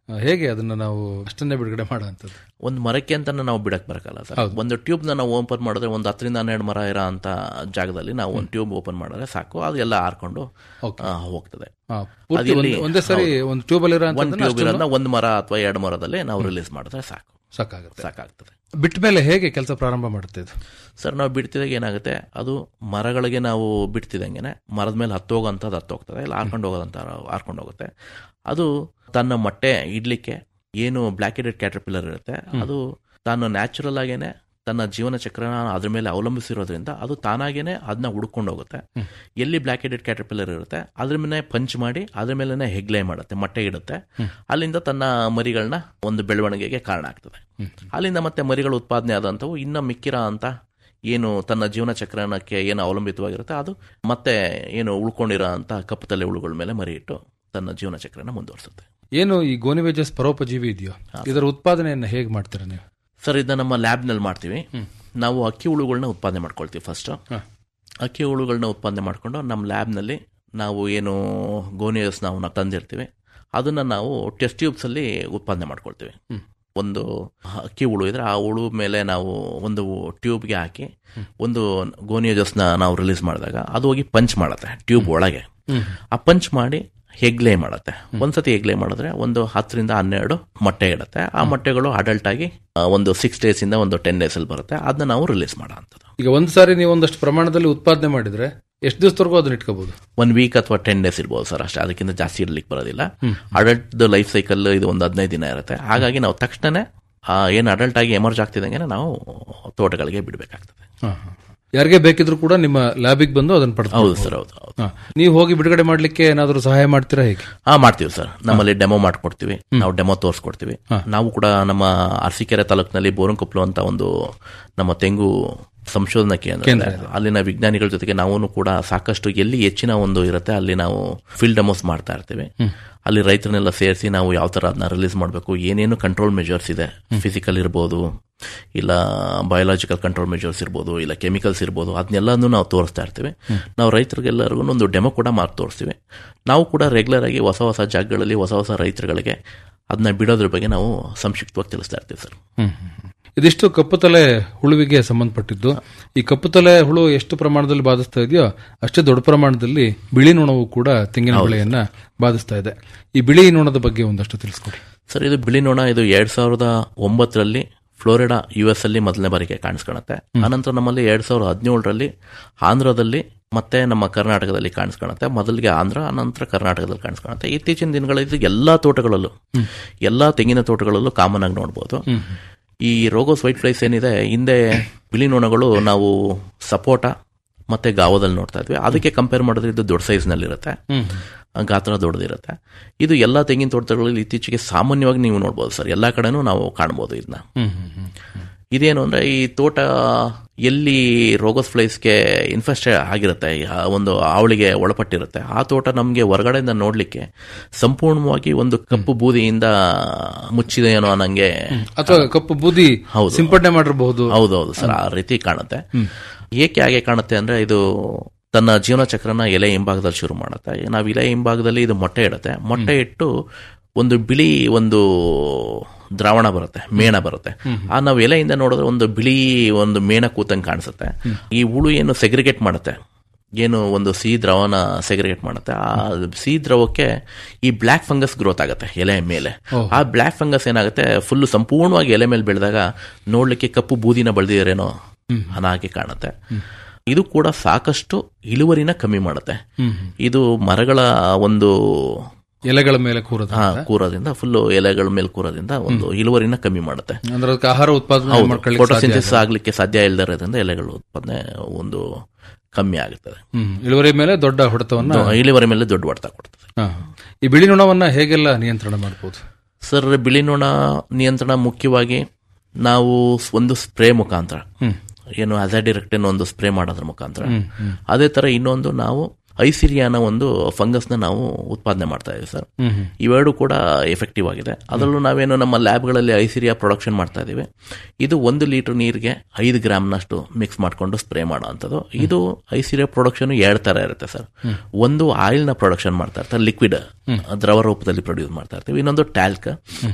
ಆ, ಹೇಗೆ ಅದನ್ನ ನಾವು ಅಷ್ಟನ್ನೇ ಬಿಡುಗಡೆ ಮಾಡುವಂಥದ್ದು ಒಂದು ಮರಕ್ಕೆ ಅಂತ ನಾವು ಬಿಡಕ್ ಬರಕಲ್ಲ ಸರ್ ಒಂದು ಟ್ಯೂಬ್ ನಾವು ಓಪನ್ ಮಾಡಿದ್ರೆ ಒಂದು ಹತ್ತರಿಂದ ಹನ್ನೆರಡು ಮರ ಇರೋ ಅಂತ ಜಾಗದಲ್ಲಿ ನಾವು ಒಂದು ಟ್ಯೂಬ್ ಓಪನ್ ಮಾಡಿದ್ರೆ ಸಾಕು ಅದು ಎಲ್ಲ ಹಾರ್ಕೊಂಡು ಆ, ಹೋಗ್ತದೆ ಆ, ಪೂರ್ತಿ ಅದು ಎಲ್ಲಿ- ಒಂದೇ- ಒಂದೇ ಸರಿ ಒಂದು ಟ್ಯೂಬ್ ಅಲ್ಲಿ ಒಂದು ಟ್ಯೂಬ್ ಇರೋದನ್ನ ಒಂದು ಮರ ಅಥವಾ ಎರಡು ಮರದಲ್ಲಿ ನಾವು ರಿಲೀಸ್ ಮಾಡಿದ್ರೆ ಸಾಕು ಸಾಕಾಗುತ್ತೆ ಸಾಕಾಗ್ತದೆ ಬಿಟ್ಟ ಮೇಲೆ ಹೇಗೆ ಕೆಲಸ ಪ್ರಾರಂಭ ಮಾಡುತ್ತೆ ಇದು ಸರ್ ನಾವು ಬಿಡ್ತಿದಾಗ ಏನಾಗುತ್ತೆ ಅದು ಮರಗಳಿಗೆ ನಾವು ಬಿಡ್ತಿದಂಗೆನೆ ಮರದ ಮೇಲೆ ಹತ್ತೋಗಂಥದ್ದು ಹತ್ತೋಗ್ತದೆ ಇಲ್ಲ ಹಾರ್ಕೊಂಡು ಹೋಗೋದಂತ ಹಾರ್ಕೊಂಡು ಹೋಗುತ್ತೆ ಅದು ತನ್ನ ಮೊಟ್ಟೆ ಇಡ್ಲಿಕ್ಕೆ ಏನು ಬ್ಲ್ಯಾಕ್ ಹೆಡೆಡ್ ಕ್ಯಾಟರ್ಪಿಲ್ಲರ್ ಇರುತ್ತೆ ಅದು ತಾನು ನ್ಯಾಚುರಲ್ ಆಗೇನೆ ತನ್ನ ಜೀವನ ಚಕ್ರನ ಅದ್ರ ಮೇಲೆ ಅವಲಂಬಿಸಿರೋದ್ರಿಂದ ಅದು ತಾನಾಗೇನೆ ಅದನ್ನ ಹುಡ್ಕೊಂಡು ಹೋಗುತ್ತೆ ಎಲ್ಲಿ ಬ್ಲ್ಯಾಕ್ ಹೆಡೆಡ್ ಕ್ಯಾಟರ್ಪಿಲ್ಲರ್ ಇರುತ್ತೆ ಅದ್ರ ಮೇಲೆ ಪಂಚ್ ಮಾಡಿ ಅದ್ರ ಮೇಲೆ ಹೆಗ್ಲೆ ಮಾಡುತ್ತೆ ಮೊಟ್ಟೆ ಇಡುತ್ತೆ ಅಲ್ಲಿಂದ ತನ್ನ ಮರಿಗಳನ್ನ ಒಂದು ಬೆಳವಣಿಗೆಗೆ ಕಾರಣ ಆಗ್ತದೆ ಅಲ್ಲಿಂದ ಮತ್ತೆ ಮರಿಗಳು ಉತ್ಪಾದನೆ ಆದಂಥವು ಇನ್ನ ಮಿಕ್ಕಿರ ಅಂತ ಏನು ತನ್ನ ಜೀವನ ಚಕ್ರನಕ್ಕೆ ಏನು ಅವಲಂಬಿತವಾಗಿರುತ್ತೆ ಅದು ಮತ್ತೆ ಏನು ಉಳ್ಕೊಂಡಿರೋ ಅಂತ ಕಪ್ಪು ತಲೆ ಹುಳುಗಳ ಮೇಲೆ ಮರಿ ಇಟ್ಟು ತನ್ನ ಜೀವನ ಚಕ್ರನ ಮುಂದುವರಿಸುತ್ತೆ ಏನು ಈ ಗೋನಿವೇಜಸ್ ಪರೋಪಜೀವಿ ಇದೆಯೋ ಇದರ ಉತ್ಪಾದನೆಯನ್ನ ಹೇಗೆ ಮಾಡ್ತೀರಾ ನೀವು ಸರ್ ಇದನ್ನ ನಮ್ಮ ಲ್ಯಾಬ್ನಲ್ಲಿ ಮಾಡ್ತೀವಿ ನಾವು ಅಕ್ಕಿ ಹುಳುಗಳನ್ನ ಉತ್ಪಾದನೆ ಮಾಡ್ಕೊಳ್ತೀವಿ ಫಸ್ಟ್ ಅಕ್ಕಿ ಹುಳುಗಳನ್ನ ಉತ್ಪಾದನೆ ಮಾಡ್ಕೊಂಡು ನಮ್ಮ ಲ್ಯಾಬ್ನಲ್ಲಿ ನಾವು ಏನು ಗೋನಿಯಸ್ ನಾವು ನಾವು ತಂದಿರ್ತೀವಿ ಅದನ್ನ ನಾವು ಟೆಸ್ಟ್ ಟ್ಯೂಬ್ಸ್ ಅಲ್ಲಿ ಉತ್ಪಾದನೆ ಮಾಡ್ಕೊಳ್ತೀವಿ ಒಂದು ಅಕ್ಕಿ ಹುಳು ಇದ್ರೆ ಆ ಹುಳು ಮೇಲೆ ನಾವು ಒಂದು ಟ್ಯೂಬ್ಗೆ ಹಾಕಿ ಒಂದು ಗೋನಿಯೋಜಸ್ನ ನಾವು ರಿಲೀಸ್ ಮಾಡಿದಾಗ ಅದು ಹೋಗಿ ಪಂಚ್ ಮಾಡುತ್ತೆ ಟ್ಯೂಬ್ ಒಳಗೆ ಆ ಪಂಚ್ ಮಾಡಿ ಹೆಗ್ಲೇ ಮಾಡುತ್ತೆ ಒಂದ್ಸತಿ ಹೆಗ್ಲೇ ಮಾಡಿದ್ರೆ ಒಂದು ಹತ್ತರಿಂದ ಹನ್ನೆರಡು ಮೊಟ್ಟೆ ಇಡುತ್ತೆ ಆ ಮೊಟ್ಟೆಗಳು ಅಡಲ್ಟ್ ಆಗಿ ಆ, ಒಂದು ಸಿಕ್ಸ್ ಡೇಸ್ ಇಂದ ಒಂದು ಟೆನ್ ಡೇಸ್ ಅಲ್ಲಿ ಬರುತ್ತೆ ಅದನ್ನ ನಾವು ರಿಲೀಸ್ ಮಾಡೋ ಅಂಥದ್ದು ಈಗ ಒಂದ್ ಸಾರಿ ನೀವು ಒಂದಷ್ಟು ಪ್ರಮಾಣದಲ್ಲಿ ಉತ್ಪಾದನೆ ಮಾಡಿದ್ರೆ ಎಷ್ಟು ದಿವಸದವರೆಗೂ ಅದನ್ನ ಇಟ್ಕೋಬಹುದು ಒನ್ ವೀಕ್ ಅಥವಾ ಟೆನ್ ಡೇಸ್ ಇರ್ಬೋದು ಸರ್ ಅಷ್ಟೇ ಅದಕ್ಕಿಂತ ಜಾಸ್ತಿ ಇರ್ಲಿಕ್ಕೆ ಬರೋದಿಲ್ಲ ಅಡಲ್ಟ್ ಲೈಫ್ ಸೈಕಲ್ ಇದು ಒಂದು ಹದಿನೈದು ದಿನ ಇರುತ್ತೆ ಹಾಗಾಗಿ ನಾವು ತಕ್ಷಣನೇ ಆ, ಏನು ಅಡಲ್ಟ್ ಆಗಿ ಎಮರ್ಜ್ ಆಗ್ತಿದಂಗೆ ನಾವು ತೋಟಗಳಿಗೆ ಬಿಡಬೇಕಾಗ್ತದೆ ಯಾರಿಗೆ ಬೇಕಿದ್ರು ಕೂಡ ನಿಮ್ಮ ಲ್ಯಾಬಿಗೆ ಬಂದು ಅದನ್ನ ಪಡೆದು ಹೌದು ಸರ್ ಹೌದು ಹೌದು ನೀವು ಹೋಗಿ ಬಿಡುಗಡೆ ಮಾಡ್ಲಿಕ್ಕೆ ಏನಾದರೂ ಸಹಾಯ ಮಾಡ್ತೀರಾ ಹೇಗೆ ಹಾ ಮಾಡ್ತೀವಿ ಸರ್ ನಮ್ಮಲ್ಲಿ ಡೆಮೋ ಮಾಡ್ಕೊಡ್ತೀವಿ ನಾವು ಡೆಮೋ ತೋರಿಸ್ಕೊಡ್ತೀವಿ ನಾವು ಕೂಡ ನಮ್ಮ ಅರಸೀಕೆರೆ ತಾಲೂಕಿನಲ್ಲಿ ಬೋರಂಕೊಪ್ಲು ಅಂತ ಒಂದು ನಮ್ಮ ತೆಂಗು ಸಂಶೋಧನಾ ಕೇಂದ್ರ ಇದೆ. ಅಲ್ಲಿನ ವಿಜ್ಞಾನಿಗಳ ಜೊತೆಗೆ ನಾವು ಕೂಡ ಸಾಕಷ್ಟು ಎಲ್ಲಿ ಹೆಚ್ಚಿನ ಒಂದು ಇರುತ್ತೆ ಅಲ್ಲಿ ನಾವು ಫೀಲ್ಡ್ ಡೆಮೋಸ್ ಮಾಡ್ತಾ ಇರ್ತೀವಿ ಅಲ್ಲಿ ರೈತರನ್ನೆಲ್ಲ ಸೇರಿಸಿ ನಾವು ಯಾವ ತರ ಅದನ್ನ ರಿಲೀಸ್ ಮಾಡಬೇಕು ಏನೇನು ಕಂಟ್ರೋಲ್ ಮೆಜರ್ಸ್ ಇದೆ ಫಿಸಿಕಲ್ ಇರ್ಬೋದು ಇಲ್ಲ ಬಯೋಲಾಜಿಕಲ್ ಕಂಟ್ರೋಲ್ ಮೆಜರ್ಸ್ ಇರ್ಬೋದು ಇಲ್ಲ ಕೆಮಿಕಲ್ಸ್ ಇರ್ಬೋದು ಅದನ್ನೆಲ್ಲನೂ ನಾವು ತೋರಿಸ್ತಾ ಇರ್ತೀವಿ ನಾವು ರೈತರಿಗೆಲ್ಲರಿಗೂ ಒಂದು ಡೆಮೋ ಕೂಡ ಮಾಡಿ ತೋರಿಸ್ತೀವಿ ನಾವು ಕೂಡ ರೆಗ್ಯುಲರ್ ಆಗಿ ಹೊಸ ಹೊಸ ಜಾಗಗಳಲ್ಲಿ ಹೊಸ ಹೊಸ ರೈತರುಗಳಿಗೆ ಅದನ್ನ ಬಿಡೋದ್ರ ಬಗ್ಗೆ ನಾವು ಸಂಕ್ಷಿಪ್ತವಾಗಿ ತಿಳಿಸ್ತಾ ಇರ್ತೀವಿ ಸರ್ ಇದಿಷ್ಟು ಕಪ್ಪು ತಲೆ ಹುಳುವಿಗೆ ಸಂಬಂಧಪಟ್ಟಿದ್ದು ಈ ಕಪ್ಪು ತಲೆ ಹುಳು ಎಷ್ಟು ಪ್ರಮಾಣದಲ್ಲಿ ಬಾಧಿಸ್ತಾ ಇದೆಯೋ ಅಷ್ಟೇ ದೊಡ್ಡ ಪ್ರಮಾಣದಲ್ಲಿ ಬಿಳಿ ನೊಣವು ಕೂಡ ತೆಂಗಿನ ಬೆಳೆಯನ್ನ ಬಾಧಿಸ್ತಾ ಇದೆ ಈ ಬಿಳಿ ನೊಣದ ಬಗ್ಗೆ ಒಂದಷ್ಟು ತಿಳಿಸ್ಕೊಡಿ ಸರ್ ಇದು ಬಿಳಿ ನೊಣ ಇದು ಎರಡ್ ಸಾವಿರದ ಒಂಬತ್ತರಲ್ಲಿ ಫ್ಲೋರಿಡಾ ಯು ಎಸ್ ಅಲ್ಲಿ ಮೊದಲನೇ ಬಾರಿಗೆ ಕಾಣಿಸ್ಕೊಳುತ್ತೆ ಆನಂತರ ನಮ್ಮಲ್ಲಿ ಎರಡ್ ಸಾವಿರದ ಹದಿನೇಳರಲ್ಲಿ ಆಂಧ್ರದಲ್ಲಿ ಮತ್ತೆ ನಮ್ಮ ಕರ್ನಾಟಕದಲ್ಲಿ ಕಾಣಿಸ್ಕೊಳುತ್ತೆ ಮೊದಲಿಗೆ ಆಂಧ್ರ ಅನಂತರ ಕರ್ನಾಟಕದಲ್ಲಿ ಕಾಣಿಸ್ಕೊಳುತ್ತೆ ಇತ್ತೀಚಿನ ದಿನಗಳಲ್ಲಿ ಎಲ್ಲಾ ತೋಟಗಳಲ್ಲೂ ಎಲ್ಲಾ ತೆಂಗಿನ ತೋಟಗಳಲ್ಲೂ ಕಾಮನ್ ಆಗಿ ನೋಡ್ಬೋದು ಈ ರೋಗೋಸ್ ವೈಟ್ ಫ್ಲೈಸ್ ಏನಿದೆ ಹಿಂದೆ ಬಿಳಿ ನೊಣಗಳು ನಾವು ಸಪೋಟ ಮತ್ತೆ ಗಾವದಲ್ಲಿ ನೋಡ್ತಾ ಇದ್ವಿ ಅದಕ್ಕೆ ಕಂಪೇರ್ ಮಾಡಿದ್ರೆ ಇದು ದೊಡ್ಡ ಸೈಜ್ ನಲ್ಲಿ ಇರುತ್ತೆ ಗಾತ್ರ ದೊಡ್ಡದಿರುತ್ತೆ ಇದು ಎಲ್ಲಾ ತೆಂಗಿನ ತೋಟಗಳಲ್ಲಿ ಇತ್ತೀಚೆಗೆ ಸಾಮಾನ್ಯವಾಗಿ ನೀವು ನೋಡ್ಬೋದು ಸರ್ ಎಲ್ಲಾ ಕಡೆನೂ ನಾವು ಕಾಣ್ಬೋದು ಇದನ್ನ ಇದೇನು ಅಂದ್ರೆ ಈ ತೋಟ ಎಲ್ಲಿ ರೋಗಸ್ ಫ್ಲೈಸ್ಗೆ ಇನ್ಫೆಸ್ಟ್ ಆಗಿರುತ್ತೆ ಆ ಒಂದು ಆವಳಿಗೆ ಒಳಪಟ್ಟಿರುತ್ತೆ ಆ ತೋಟ ನಮಗೆ ಹೊರಗಡೆಯಿಂದ ನೋಡ್ಲಿಕ್ಕೆ ಸಂಪೂರ್ಣವಾಗಿ ಒಂದು ಕಪ್ಪು ಬೂದಿಯಿಂದ ಮುಚ್ಚಿದೆಯೇನೋ ಅನ್ನಂಗೆ ಅಥವಾ ಕಪ್ಪು ಬೂದಿ ಹೌದು. ಸಿಂಪಡಣೆ ಮಾಡಿರಬಹುದು ಹೌದೌದು ಸರ್ ಆ ರೀತಿ ಕಾಣುತ್ತೆ ಏಕೆ ಹಾಗೆ ಕಾಣುತ್ತೆ ಅಂದ್ರೆ ಇದು ತನ್ನ ಜೀವನ ಚಕ್ರನ ಎಲೆ ಹಿಂಭಾಗದಲ್ಲಿ ಶುರು ಮಾಡುತ್ತೆ ನಾವು ಎಲೆ ಹಿಂಭಾಗದಲ್ಲಿ ಇದು ಮೊಟ್ಟೆ ಇಡುತ್ತೆ ಮೊಟ್ಟೆ ಇಟ್ಟು ಒಂದು ಬಿಳಿ ಒಂದು ದ್ರಾವಣ ಬರುತ್ತೆ ಮೇಣ ಬರುತ್ತೆ ಆ ನಾವು ಎಲೆಯಿಂದ ನೋಡಿದ್ರೆ ಒಂದು ಬಿಳಿ ಒಂದು ಮೇಣ ಕೂತಂಗೆ ಕಾಣಿಸುತ್ತೆ ಈ ಹುಳು ಏನು ಸೆಗ್ರಿಗೇಟ್ ಮಾಡುತ್ತೆ ಏನು ಒಂದು ಸಿಹಿ ದ್ರವನ ಸೆಗ್ರಿಗೇಟ್ ಮಾಡುತ್ತೆ ಆ ಸಿಹಿ ದ್ರವಕ್ಕೆ ಈ ಬ್ಲ್ಯಾಕ್ ಫಂಗಸ್ ಗ್ರೋತ್ ಆಗುತ್ತೆ ಎಲೆ ಮೇಲೆ ಆ ಬ್ಲ್ಯಾಕ್ ಫಂಗಸ್ ಏನಾಗುತ್ತೆ ಫುಲ್ ಸಂಪೂರ್ಣವಾಗಿ ಎಲೆ ಮೇಲೆ ಬೆಳೆದಾಗ ನೋಡ್ಲಿಕ್ಕೆ ಕಪ್ಪು ಬೂದಿನ ಬೆಳೆದಿರೇನೋ ಅನಾಗಿ ಕಾಣುತ್ತೆ ಇದು ಕೂಡ ಸಾಕಷ್ಟು ಇಳುವರಿನ ಕಮ್ಮಿ ಮಾಡುತ್ತೆ ಇದು ಮರಗಳ ಒಂದು ಎಲೆಗಳ ಮೇಲೆ ಕೂರದ ಹಾ, ಕೂರೋದ್ರಿಂದ ಫುಲ್ ಎಲೆಗಳ ಮೇಲೆ ಕೂರೋದ್ರಿಂದ ಒಂದು ಇಳುವರಿನ ಕಮ್ಮಿ ಮಾಡುತ್ತೆ ಅಂದ್ರೆ ಅದಕ್ಕೆ ಆಹಾರ ಉತ್ಪಾದನೆ ಮಾಡ್ಕೊಳ್ಳಿಕ್ಕೆ ಸಾಧ್ಯ ಫೋಟೋಸಿಂಥಸಿಸ್ ಆಗ್ಲಿಕ್ಕೆ ಸಾಧ್ಯ ಇಲ್ಲದೆ ಇರೋದ್ರಿಂದ ಎಲೆಗಳ ಉತ್ಪಾದನೆ ಒಂದು ಕಮ್ಮಿ ಆಗುತ್ತದೆ ಹ್ಮ್. ಇಳುವರಿ ಮೇಲೆ ದೊಡ್ಡ ಹೊಡೆತವನ್ನ ಇಳುವರಿ ಮೇಲೆ ದೊಡ್ಡ ಹೊಡೆತ ಕೊಡ್ತದೆ ಹಾ. ಈ ಬಿಳಿ ನೊಣವನ್ನ ಹೇಗೆಲ್ಲ ನಿಯಂತ್ರಣ ಮಾಡಬಹುದು ಸರ್ ಬಿಳಿ ನೊಣ ನಿಯಂತ್ರಣ ಮುಖ್ಯವಾಗಿ ನಾವು ಒಂದು ಸ್ಪ್ರೇ ಮುಖಾಂತರ ಏನು ಅಜಾಡಿರೆಕ್ಟಿನ್ ಒಂದು ಸ್ಪ್ರೇ ಮಾಡೋದ್ರ ಮುಖಾಂತರ ಅದೇ ತರ ಇನ್ನೊಂದು ನಾವು ಐಸಿರಿಯಾ ಅನ್ನೋ ಒಂದು ಫಂಗಸ್ನ ನಾವು ಉತ್ಪಾದನೆ ಮಾಡ್ತಾ ಇದ್ದೀವಿ ಸರ್ ಇವೆರಡು ಕೂಡ ಎಫೆಕ್ಟಿವ್ ಆಗಿದೆ ಅದರಲ್ಲೂ ನಾವೇನು ನಮ್ಮ ಲ್ಯಾಬ್ಗಳಲ್ಲಿ ಐಸಿರಿಯಾ ಪ್ರೊಡಕ್ಷನ್ ಮಾಡ್ತಾ ಇದ್ದೀವಿ ಇದು ಒಂದು ಲೀಟರ್ ನೀರಿಗೆ ಐದು ಗ್ರಾಮ್ನಷ್ಟು ಮಿಕ್ಸ್ ಮಾಡಿಕೊಂಡು ಸ್ಪ್ರೇ ಮಾಡೋ ಅಂಥದ್ದು ಇದು ಐಸಿರಿಯಾ ಪ್ರೊಡಕ್ಷನ್ ಎರಡು ಥರ ಇರುತ್ತೆ ಸರ್ ಒಂದು ಆಯಿಲ್ನ ಪ್ರೊಡಕ್ಷನ್ ಮಾಡ್ತಾ ಇರ್ತಾರೆ ಲಿಕ್ವಿಡ್ ದ್ರವ ರೂಪದಲ್ಲಿ ಪ್ರೊಡ್ಯೂಸ್ ಮಾಡ್ತಾ ಇರ್ತೀವಿ ಇನ್ನೊಂದು ಟ್ಯಾಲ್ಕ್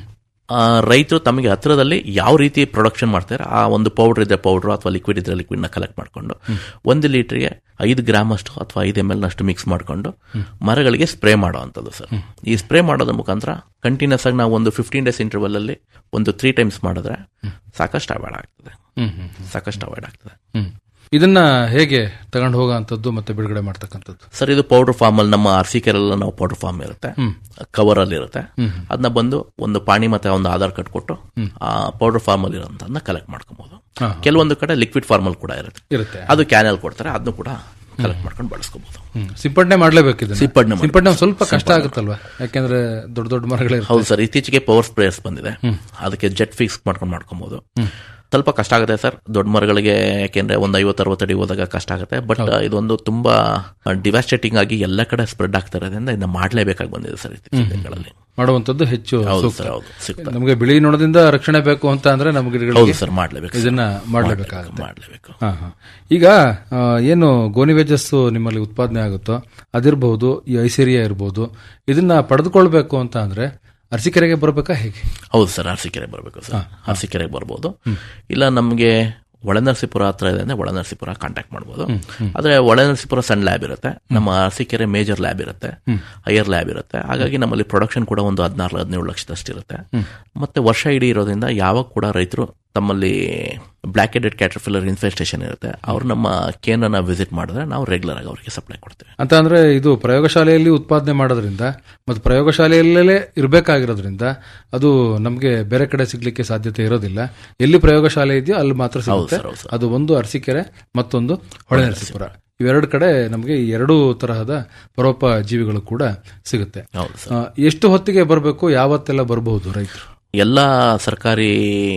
ರೈತರು ತಮಗೆ ಹತ್ರದಲ್ಲಿ ಯಾವ ರೀತಿ ಪ್ರೊಡಕ್ಷನ್ ಮಾಡ್ತಾರೆ ಆ ಒಂದು ಪೌಡರ್ ಇದ್ರೆ ಪೌಡರ್ ಅಥವಾ ಲಿಕ್ವಿಡ್ ಇದ್ರೆ ಲಿಕ್ವಿಡ್ನ ಕಲೆಕ್ಟ್ ಮಾಡಿಕೊಂಡು ಒಂದು ಲೀಟರ್ಗೆ ಐದು ಗ್ರಾಮ್ ಅಷ್ಟು ಅಥವಾ ಐದು ಎಮ್ ಎಲ್ ನಷ್ಟು ಮಿಕ್ಸ್ ಮಾಡಿಕೊಂಡು ಮರಗಳಿಗೆ ಸ್ಪ್ರೇ ಮಾಡೋ ಅಂಥದ್ದು ಸರ್ ಈ ಸ್ಪ್ರೇ ಮಾಡೋದ್ರ ಮುಖಾಂತರ ಕಂಟಿನ್ಯೂಸ್ ಆಗಿ ನಾವು ಒಂದು ಫಿಫ್ಟೀನ್ ಡೇಸ್ ಇಂಟರ್ವಲ್ ಅಲ್ಲಿ ಒಂದು ತ್ರೀ ಟೈಮ್ಸ್ ಮಾಡಿದ್ರೆ ಸಾಕಷ್ಟು ಅವಾಯ್ಡ್ ಆಗ್ತದೆ ಸಾಕಷ್ಟು ಅವಾಯ್ಡ್ ಆಗ್ತದೆ ಇದನ್ನ ಹೇಗೆ ತಗೊಂಡು ಹೋಗೋಂಥದ್ದು ಮತ್ತೆ ಬಿಡುಗಡೆ ಮಾಡ್ತಕ್ಕಂಥದ್ದು ಸರ್ ಇದು ಪೌಡರ್ ಫಾರ್ಮ್ ಅಲ್ಲಿ ನಮ್ಮ ಆರ್ಸಿ ಕೆರೆಲ್ಲ ನಾವು ಪೌಡರ್ ಫಾರ್ಮ್ ಇರುತ್ತೆ ಕವರ್ ಅಲ್ಲಿ ಇರುತ್ತೆ ಅದನ್ನ ಬಂದು ಒಂದು ಪಾಣಿ ಮತ್ತೆ ಒಂದು ಆಧಾರ್ ಕಾರ್ಡ್ ಕೊಟ್ಟು ಆ ಪೌಡರ್ ಫಾರ್ಮ್ ಅಲ್ಲಿ ಇರೋದನ್ನ ಕಲೆಕ್ಟ್ ಮಾಡ್ಕೊಬಹುದು ಕೆಲವೊಂದು ಕಡೆ ಲಿಕ್ವಿಡ್ ಫಾರ್ಮ್ ಅಲ್ಲಿ ಕೂಡ ಇರುತ್ತೆ ಇರುತ್ತೆ ಅದು ಕ್ಯಾನಲ್ ಕೊಡ್ತಾರೆ ಅದನ್ನು ಕೂಡ ಕಲೆಕ್ಟ್ ಮಾಡ್ಕೊಂಡು ಬಳಸ್ಕೋಬಹುದು ಹ್ಮ್. ಸಿಂಪಡಣೆ ಮಾಡ್ಲೇಬೇಕು ಇದನ್ನ. ಸಿಂಪಡಣೆ ಮಾಡ್ಬೇಕು. ಸಿಂಪಡಣೆ ಒಂದ್ ಸ್ವಲ್ಪ ಕಷ್ಟ ಆಗುತ್ತಲ್ವಾ ಯಾಕೆಂದ್ರೆ ದೊಡ್ಡ ದೊಡ್ಡ ಮರಗಳೇ ಹೌದು ಸರ್ ಇತ್ತೀಚೆಗೆ ಪವರ್ ಸ್ಪ್ರೇಯರ್ಸ್ ಬಂದಿದೆ ಅದಕ್ಕೆ ಜೆಟ್ ಫಿಕ್ಸ್ ಮಾಡ್ಕೊಂಡು ಮಾಡ್ಕೊಬಹುದು ಸ್ವಲ್ಪ ಕಷ್ಟ ಆಗುತ್ತೆ ಸರ್ ದೊಡ್ಡ ಮರಗಳಿಗೆ ಯಾಕೆಂದ್ರೆ ಒಂದು ಐವತ್ತು ಅರವತ್ತು ಅಡಿ ಹೋದಾಗ ಕಷ್ಟ ಆಗುತ್ತೆ ಬಟ್ ಇದೊಂದು ತುಂಬಾ ಡಿವಾಸ್ಟೇಟಿಂಗ್ ಆಗಿ ಎಲ್ಲ ಕಡೆ ಸ್ಪ್ರೆಡ್ ಆಗ್ತಾ ಇರೋದ್ರಿಂದ ಇದನ್ನ ಮಾಡಲೇಬೇಕಾಗಿ ಬಂದಿದೆ ಸರ್ ಇತ್ತೀಚಿನ ದಿನಗಳಲ್ಲಿ ಮಾಡುವಂತದ್ದು ಹೆಚ್ಚು ಹೌದು ಸೂಕ್ತ. ಸರ್ ಹೌದು ಸಿಗ್ತದೆ ನಮಗೆ ಬಿಳಿ ನೊಣದಿಂದ ರಕ್ಷಣೆ ಬೇಕು ಅಂತ ಅಂದ್ರೆ ನಮಗೆ ಹೌದು ಗಿಡಗಳಿಗೆ ಸರ್ ಮಾಡ್ಲೇಬೇಕು ಇದನ್ನ ಮಾಡ್ಲೇಬೇಕಾಗುತ್ತೆ ಮಾಡ್ಲೇಬೇಕು ಹಾ, ಹಾ. ಈಗ ಆ, ಏನು ಗೋನಿವೆಜಸ್ಸು ನಿಮ್ಮಲ್ಲಿ ಉತ್ಪಾದನೆ ಆಗುತ್ತೋ ಅದಿರಬಹುದು ಈ ಐಸೇರಿಯಾ ಇರಬಹುದು ಇದನ್ನ ಪಡೆದುಕೊಳ್ಬೇಕು ಅಂತ ಅಂದ್ರೆ ಅರಸೀಕೆರೆಗೆ ಬರಬೇಕಾ ಹೇಗೆ ಹೌದು ಸರ್ ಅರಸೀಕೆರೆ ಬರಬೇಕು ಸರ್ ಅರಸೀಕೆರೆಗೆ ಬರ್ಬೋದು ಇಲ್ಲ ನಮಗೆ ಒಳನರಸೀಪುರ ಹತ್ರ ಇದೆ ಅಂದ್ರೆ ಒಳನರಸೀಪುರ ಕಾಂಟ್ಯಾಕ್ಟ್ ಮಾಡ್ಬೋದು ಆದ್ರೆ ಒಳನರಸೀಪುರ ಸಣ್ಣ ಲ್ಯಾಬ್ ಇರುತ್ತೆ ನಮ್ಮ ಅರಸೀಕೆರೆ ಮೇಜರ್ ಲ್ಯಾಬ್ ಇರುತ್ತೆ ಹೈಯರ್ ಲ್ಯಾಬ್ ಇರುತ್ತೆ ಹಾಗಾಗಿ ನಮ್ಮಲ್ಲಿ ಪ್ರೊಡಕ್ಷನ್ ಕೂಡ ಒಂದು ಹದಿನಾರು ಹದಿನೇಳು ಲಕ್ಷದಷ್ಟು ಇರುತ್ತೆ ಮತ್ತೆ ವರ್ಷ ಇಡೀ ಇರೋದ್ರಿಂದ ಯಾವಾಗ ಕೂಡ ರೈತರು ತಮ್ಮಲ್ಲಿ ಬ್ಲ್ಯಾಕ್ ಹೆಡೆಡ್ ಕ್ಯಾಟರ್ಫಿಲ್ಲರ್ ಇನ್ಫೆಸ್ಟೇಷನ್ ಇರುತ್ತೆ ಅವ್ರು ನಮ್ಮ ಕೇಂದ್ರನ ವಿಸಿಟ್ ಮಾಡಿದ್ರೆ ನಾವು ರೆಗ್ಯುಲರ್ ಆಗಿ ಅವರಿಗೆ ಸಪ್ಲೈ ಕೊಡ್ತೇವೆ ಅಂತ ಅಂದ್ರೆ ಇದು ಪ್ರಯೋಗಶಾಲೆಯಲ್ಲಿ ಉತ್ಪಾದನೆ ಮಾಡೋದ್ರಿಂದ ಮತ್ತು ಪ್ರಯೋಗಶಾಲೆಯಲ್ಲೇ ಇರಬೇಕಾಗಿರೋದ್ರಿಂದ ಅದು ನಮಗೆ ಬೇರೆ ಕಡೆ ಸಿಗ್ಲಿಕ್ಕೆ ಸಾಧ್ಯತೆ ಇರೋದಿಲ್ಲ ಎಲ್ಲಿ ಪ್ರಯೋಗಶಾಲೆ ಇದೆಯೋ ಅಲ್ಲಿ ಮಾತ್ರ ಸಿಗುತ್ತೆ ಸರ್, ಹೌದು ಸರ್. ಅದು ಒಂದು ಅರಸೀಕೆರೆ ಮತ್ತೊಂದು ಹೊಳೆನರಸೀಪುರ ಇವೆರಡು ಕಡೆ ನಮಗೆ ಈ ಎರಡು ತರಹದ ಪರೋಪ ಜೀವಿಗಳು ಕೂಡ ಸಿಗುತ್ತೆ ಹೌದು ಸರ್ ಆ, ಎಷ್ಟು ಹೊತ್ತಿಗೆ ಬರಬೇಕು ಯಾವತ್ತೆಲ್ಲ ಬರಬಹುದು ರೈತರು ಎಲ್ಲ ಸರ್ಕಾರಿ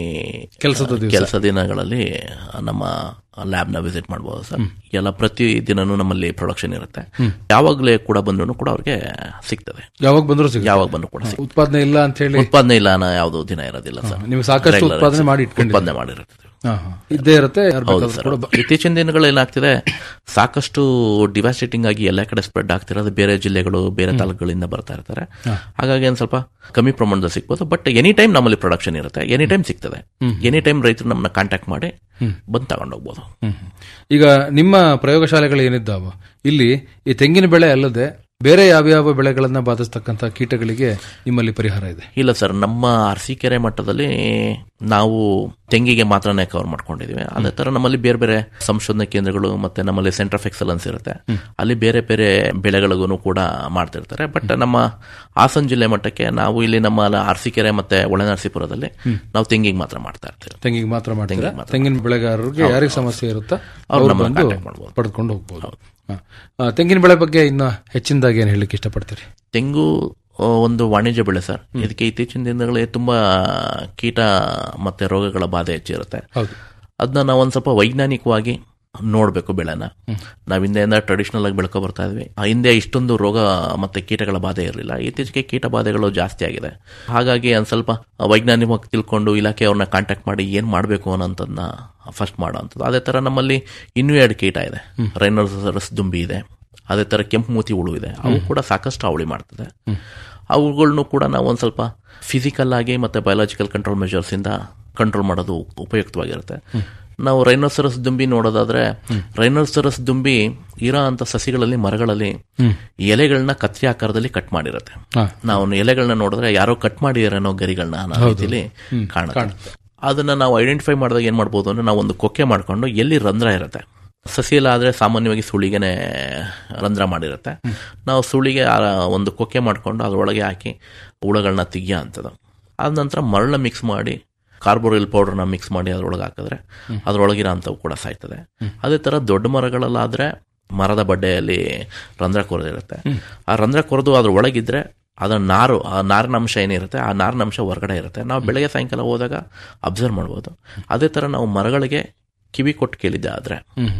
ಕೆಲ್ಸದ ದಿವ್ಸ. ಕೆಲಸ ದಿನಗಳಲ್ಲಿ ನಮ್ಮ ಲ್ಯಾಬ್ ನ ವಿಸಿಟ್ ಮಾಡಬಹುದು ಸರ್ ಎಲ್ಲ ಪ್ರತಿ ದಿನನೂ ನಮ್ಮಲ್ಲಿ ಪ್ರೊಡಕ್ಷನ್ ಇರುತ್ತೆ ಯಾವಾಗಲೇ ಕೂಡ ಬಂದ್ರು ಕೂಡ ಅವ್ರಿಗೆ ಸಿಗ್ತದೆ ಯಾವಾಗ ಬಂದರೂ ಸಿಗುತ್ತೆ ಯಾವಾಗ ಬಂದ್ರು ಕೂಡ ಸಿಗ್ತದೆ. ಉತ್ಪಾದನೆ ಇಲ್ಲ ಅಂತ ಹೇಳಿ ಉತ್ಪಾದನೆ ಇಲ್ಲ ಅನ್ನೋ ಯಾವ್ದು ದಿನ ಇರೋದಿಲ್ಲ ಸರ್ ನೀವು ಸಾಕಷ್ಟು Regular ಉತ್ಪಾದನೆ ಮಾಡಿ ಉತ್ಪಾದನೆ ಇಟ್ಕೊಂಡಿದ್ದೀರಿ. ಮಾಡಿರುತ್ತೆ ಹಾ, ಹಾ. ಇದ್ದೇ ಇರುತ್ತೆ ಯಾರು ಹೌದು ಬೇಕಾದ್ರೂ ಸರ್ ಕೂಡ ಬ- ಇತ್ತೀಚಿನ ದಿನಗಳು ಏನಾಗ್ತಿದೆ ಸಾಕಷ್ಟು ಡಿವಾಸ್ಟೇಟಿಂಗ್ ಆಗಿ ಎಲ್ಲ ಕಡೆ ಸ್ಪ್ರೆಡ್ ಆಗ್ತಿರೋದು ಬೇರೆ ಜಿಲ್ಲೆಗಳು ಬೇರೆ ತಾಲೂಕುಗಳಿಂದ ಬರ್ತಾ ಇರ್ತಾರೆ ಹಾಗಾಗಿ ಒಂದ್ ಸ್ವಲ್ಪ ಕಮ್ಮಿ ಪ್ರಮಾಣದಲ್ಲಿ ಸಿಗ್ಬೋದು ಬಟ್ ಎನಿ ಟೈಮ್ ನಮ್ಮಲ್ಲಿ ಪ್ರೊಡಕ್ಷನ್ ಇರುತ್ತೆ ಎನಿ ಟೈಮ್ ಸಿಗ್ತದೆ ಎನಿ ಟೈಮ್ ರೈತರು ನಮ್ಮನ್ನ ಕಾಂಟ್ಯಾಕ್ಟ್ ಮಾಡಿ ಬಂದು ತಗೊಂಡೋಗ್ಬೋದು ಹ್ಮ್. ಈಗ ನಿಮ್ಮ ಪ್ರಯೋಗಶಾಲೆಗಳು ಏನಿದ್ದಾವ ಇಲ್ಲಿ ಈ ತೆಂಗಿನ ಬೆಳೆ ಅಲ್ಲದೆ ಬೇರೆ ಯಾವ್ಯಾವ ಬೆಳೆಗಳನ್ನ ಬಾಧಿಸ್ತಕ್ಕಂಥ ಕೀಟಗಳಿಗೆ ನಿಮ್ಮಲ್ಲಿ ಪರಿಹಾರ ಇದೆ ಇಲ್ಲ ಸರ್ ನಮ್ಮ ಅರಸೀಕೆರೆ ಮಟ್ಟದಲ್ಲಿ ನಾವು ತೆಂಗಿಗೆ ಮಾತ್ರನೇ ಕವರ್ ಮಾಡ್ಕೊಂಡಿದೀವಿ ಅದೇ ತರ ನಮ್ಮಲ್ಲಿ ಬೇರೆ ಬೇರೆ ಸಂಶೋಧನಾ ಕೇಂದ್ರಗಳು ಮತ್ತೆ ನಮ್ಮಲ್ಲಿ ಸೆಂಟರ್ ಆಫ್ ಎಕ್ಸಲೆನ್ಸ್ ಇರುತ್ತೆ ಅಲ್ಲಿ ಬೇರೆ ಬೇರೆ ಬೆಳೆಗಳಿಗೂ ಕೂಡ ಮಾಡ್ತಿರ್ತಾರೆ ಬಟ್ ನಮ್ಮ ಹಾಸನ ಜಿಲ್ಲೆ ಮಟ್ಟಕ್ಕೆ ನಾವು ಇಲ್ಲಿ ನಮ್ಮ ಅರಸೀಕೆರೆ ಮತ್ತೆ ಒಳನರಸೀಪುರದಲ್ಲಿ ನಾವು ತೆಂಗಿಗೆ ಮಾತ್ರ ಮಾಡ್ತಾ ಇರ್ತೀವಿ ತೆಂಗಿಗೆ ಮಾತ್ರ ಮಾಡ್ತೀರಾ ತೆಂಗಿಗೆ ಮಾತ್ರ. ತೆಂಗಿನ ಬೆಳೆಗಾರರಿಗೆ ಯಾರಿಗೆ ಸಮಸ್ಯೆ ಇರುತ್ತೋ ಅವ್ರು ಅವ್ರು ನಮ್ಮನ್ನ ಬಂದು contact ಮಾಡ್ಬೋದು. ಪಡೆದುಕೊಂಡು ಹೋಗ್ಬೋದು ಹಾ. ಆ, ತೆಂಗಿನ ಬೆಳೆ ಬಗ್ಗೆ ಇನ್ನು ಹೆಚ್ಚಿನದಾಗಿ ಏನು ಹೇಳಲಿಕ್ಕೆ ಇಷ್ಟಪಡ್ತೀರಿ ತೆಂಗು ಆ, ಒಂದು ವಾಣಿಜ್ಯ ಬೆಳೆ ಸರ್ ಇದಕ್ಕೆ ಇತ್ತೀಚಿನ ದಿನಗಳಲ್ಲಿ ತುಂಬಾ ಕೀಟ ಮತ್ತೆ ರೋಗಗಳ ಬಾಧೆ ಹೆಚ್ಚಿರುತ್ತೆ ಹೌದು ಅದನ್ನ ನಾವು ಒಂದ್ ಸ್ವಲ್ಪ ವೈಜ್ಞಾನಿಕವಾಗಿ ನೋಡ್ಬೇಕು ಬೆಳೆನ ನಾವ್ ಹಿಂದೆಯಿಂದ ಟ್ರೆಡಿಷನಲ್ ಆಗಿ ಬೆಳ್ಕೊ ಬರ್ತಾ ಇದ್ವಿ ಆ ಹಿಂದೆ ಇಷ್ಟೊಂದು ರೋಗ ಮತ್ತೆ ಕೀಟಗಳ ಬಾಧೆ ಇರಲಿಲ್ಲ ಇತ್ತೀಚೆಗೆ ಕೀಟ ಬಾಧೆಗಳು ಜಾಸ್ತಿ ಆಗಿದೆ ಹಾಗಾಗಿ ಒಂದ್ ಸ್ವಲ್ಪ ವೈಜ್ಞಾನಿಕವಾಗಿ ತಿಳ್ಕೊಂಡು ಇಲಾಖೆ ಅವ್ರನ್ನ ಕಾಂಟ್ಯಾಕ್ಟ್ ಮಾಡಿ ಏನ್ ಮಾಡ್ಬೇಕು ಅನ್ನೋಂಥದ್ದನ್ನ ಫಸ್ಟ್ ಮಾಡೋ ಅಂಥದ್ದು ಅದೇ ತರ ನಮ್ಮಲ್ಲಿ ಇನ್ನೂ ಎರಡು ಕೀಟ ಇದೆ ರೈನೋಸರಸ್ ದುಂಬಿ ಇದೆ ಅದೇ ತರ ಕೆಂಪು ಮೂತಿ ಹುಳು ಇದೆ ಅವು ಕೂಡ ಸಾಕಷ್ಟು ಅವಳಿ ಮಾಡ್ತದೆ ಅವುಗಳನ್ನು ಕೂಡ ನಾವು ಒಂದ್ ಸ್ವಲ್ಪ ಫಿಸಿಕಲ್ ಆಗಿ ಮತ್ತೆ ಬಯೋಲಾಜಿಕಲ್ ಕಂಟ್ರೋಲ್ ಮೆಜರ್ಸ್ ಇಂದ ಕಂಟ್ರೋಲ್ ಮಾಡೋದು ಉಪಯುಕ್ತವಾಗಿರುತ್ತೆ ನಾವು ರೈನೋಸರಸ್ ದುಂಬಿ ನೋಡೋದಾದ್ರೆ ರೈನೋಸರಸ್ ದುಂಬಿ ಇರೋ ಅಂತ ಸಸಿಗಳಲ್ಲಿ ಮರಗಳಲ್ಲಿ ಎಲೆಗಳನ್ನ ಕತ್ರಿ ಆಕಾರದಲ್ಲಿ ಕಟ್ ಮಾಡಿರುತ್ತೆ ಹಾ. ನಾವು ಎಲೆಗಳನ್ನ ನೋಡಿದ್ರೆ ಯಾರೋ ಕಟ್ ಮಾಡಿದಾರೇನೋ ಗರಿಗಳನ್ನ ಅನ್ನೋ ರೀತಿಲಿ ಕಾಣುತ್ತೆ ಅದನ್ನ ನಾವು ಐಡೆಂಟಿಫೈ ಮಾಡಿದಾಗ ಏನ್ ಮಾಡ್ಬೋದು ಅಂದ್ರೆ ನಾವು ಒಂದು ಕೊಕ್ಕೆ ಮಾಡ್ಕೊಂಡು ಎಲ್ಲಿ ರಂಧ್ರ ಇರುತ್ತೆ ಸಸಿಯಲ್ಲ ಆದ್ರೆ ಸಾಮಾನ್ಯವಾಗಿ ಸುಳಿಗೆನೆ ರಂಧ್ರ ಮಾಡಿರುತ್ತೆ ನಾವು ಸುಳಿಗೆ ಆ ಒಂದು ಕೊಕ್ಕೆ ಮಾಡ್ಕೊಂಡು ಅದರೊಳಗೆ ಹಾಕಿ ಹುಳಗಳನ್ನ ತೆಗಿಯೋ ಅಂಥದ್ದು ಆದ ನಂತರ ಮರಳನ್ನ ಮಿಕ್ಸ್ ಮಾಡಿ ಕಾರ್ಬೋರಿಲ್ ಪೌಡರ್ನ ಮಿಕ್ಸ್ ಮಾಡಿ ಅದರೊಳಗೆ ಹಾಕಿದ್ರೆ ಅದರೊಳಗಿರೋ ಅಂಥವು ಕೂಡ ಸಾಯ್ತದೆ ಅದೇ ಥರ ದೊಡ್ಡ ಮರಗಳಲ್ಲಾದ್ರೆ ಮರದ ಬಡ್ಡೆಯಲ್ಲಿ ರಂಧ್ರ ಕೊರೆದಿರುತ್ತೆ ಆ ರಂಧ್ರ ಕೊರೆದು ಅದ್ರ ಒಳಗಿದ್ರೆ ಅದರ ನಾರು ಆ ನಾರಿನ ಅಂಶ ಏನಿರುತ್ತೆ ಆ ನಾರಿನ ಅಂಶ ಹೊರಗಡೆ ಇರುತ್ತೆ ನಾವು ಬೆಳಗ್ಗೆ ಸಾಯಂಕಾಲ ಹೋದಾಗ ಅಬ್ಸರ್ವ್ ಮಾಡ್ಬೋದು ಅದೇ ಥರ ನಾವು ಮರಗಳಿಗೆ ಕಿವಿ ಕೊಟ್ಟು ಕೇಳಿದ್ದೆ ಆದರೆ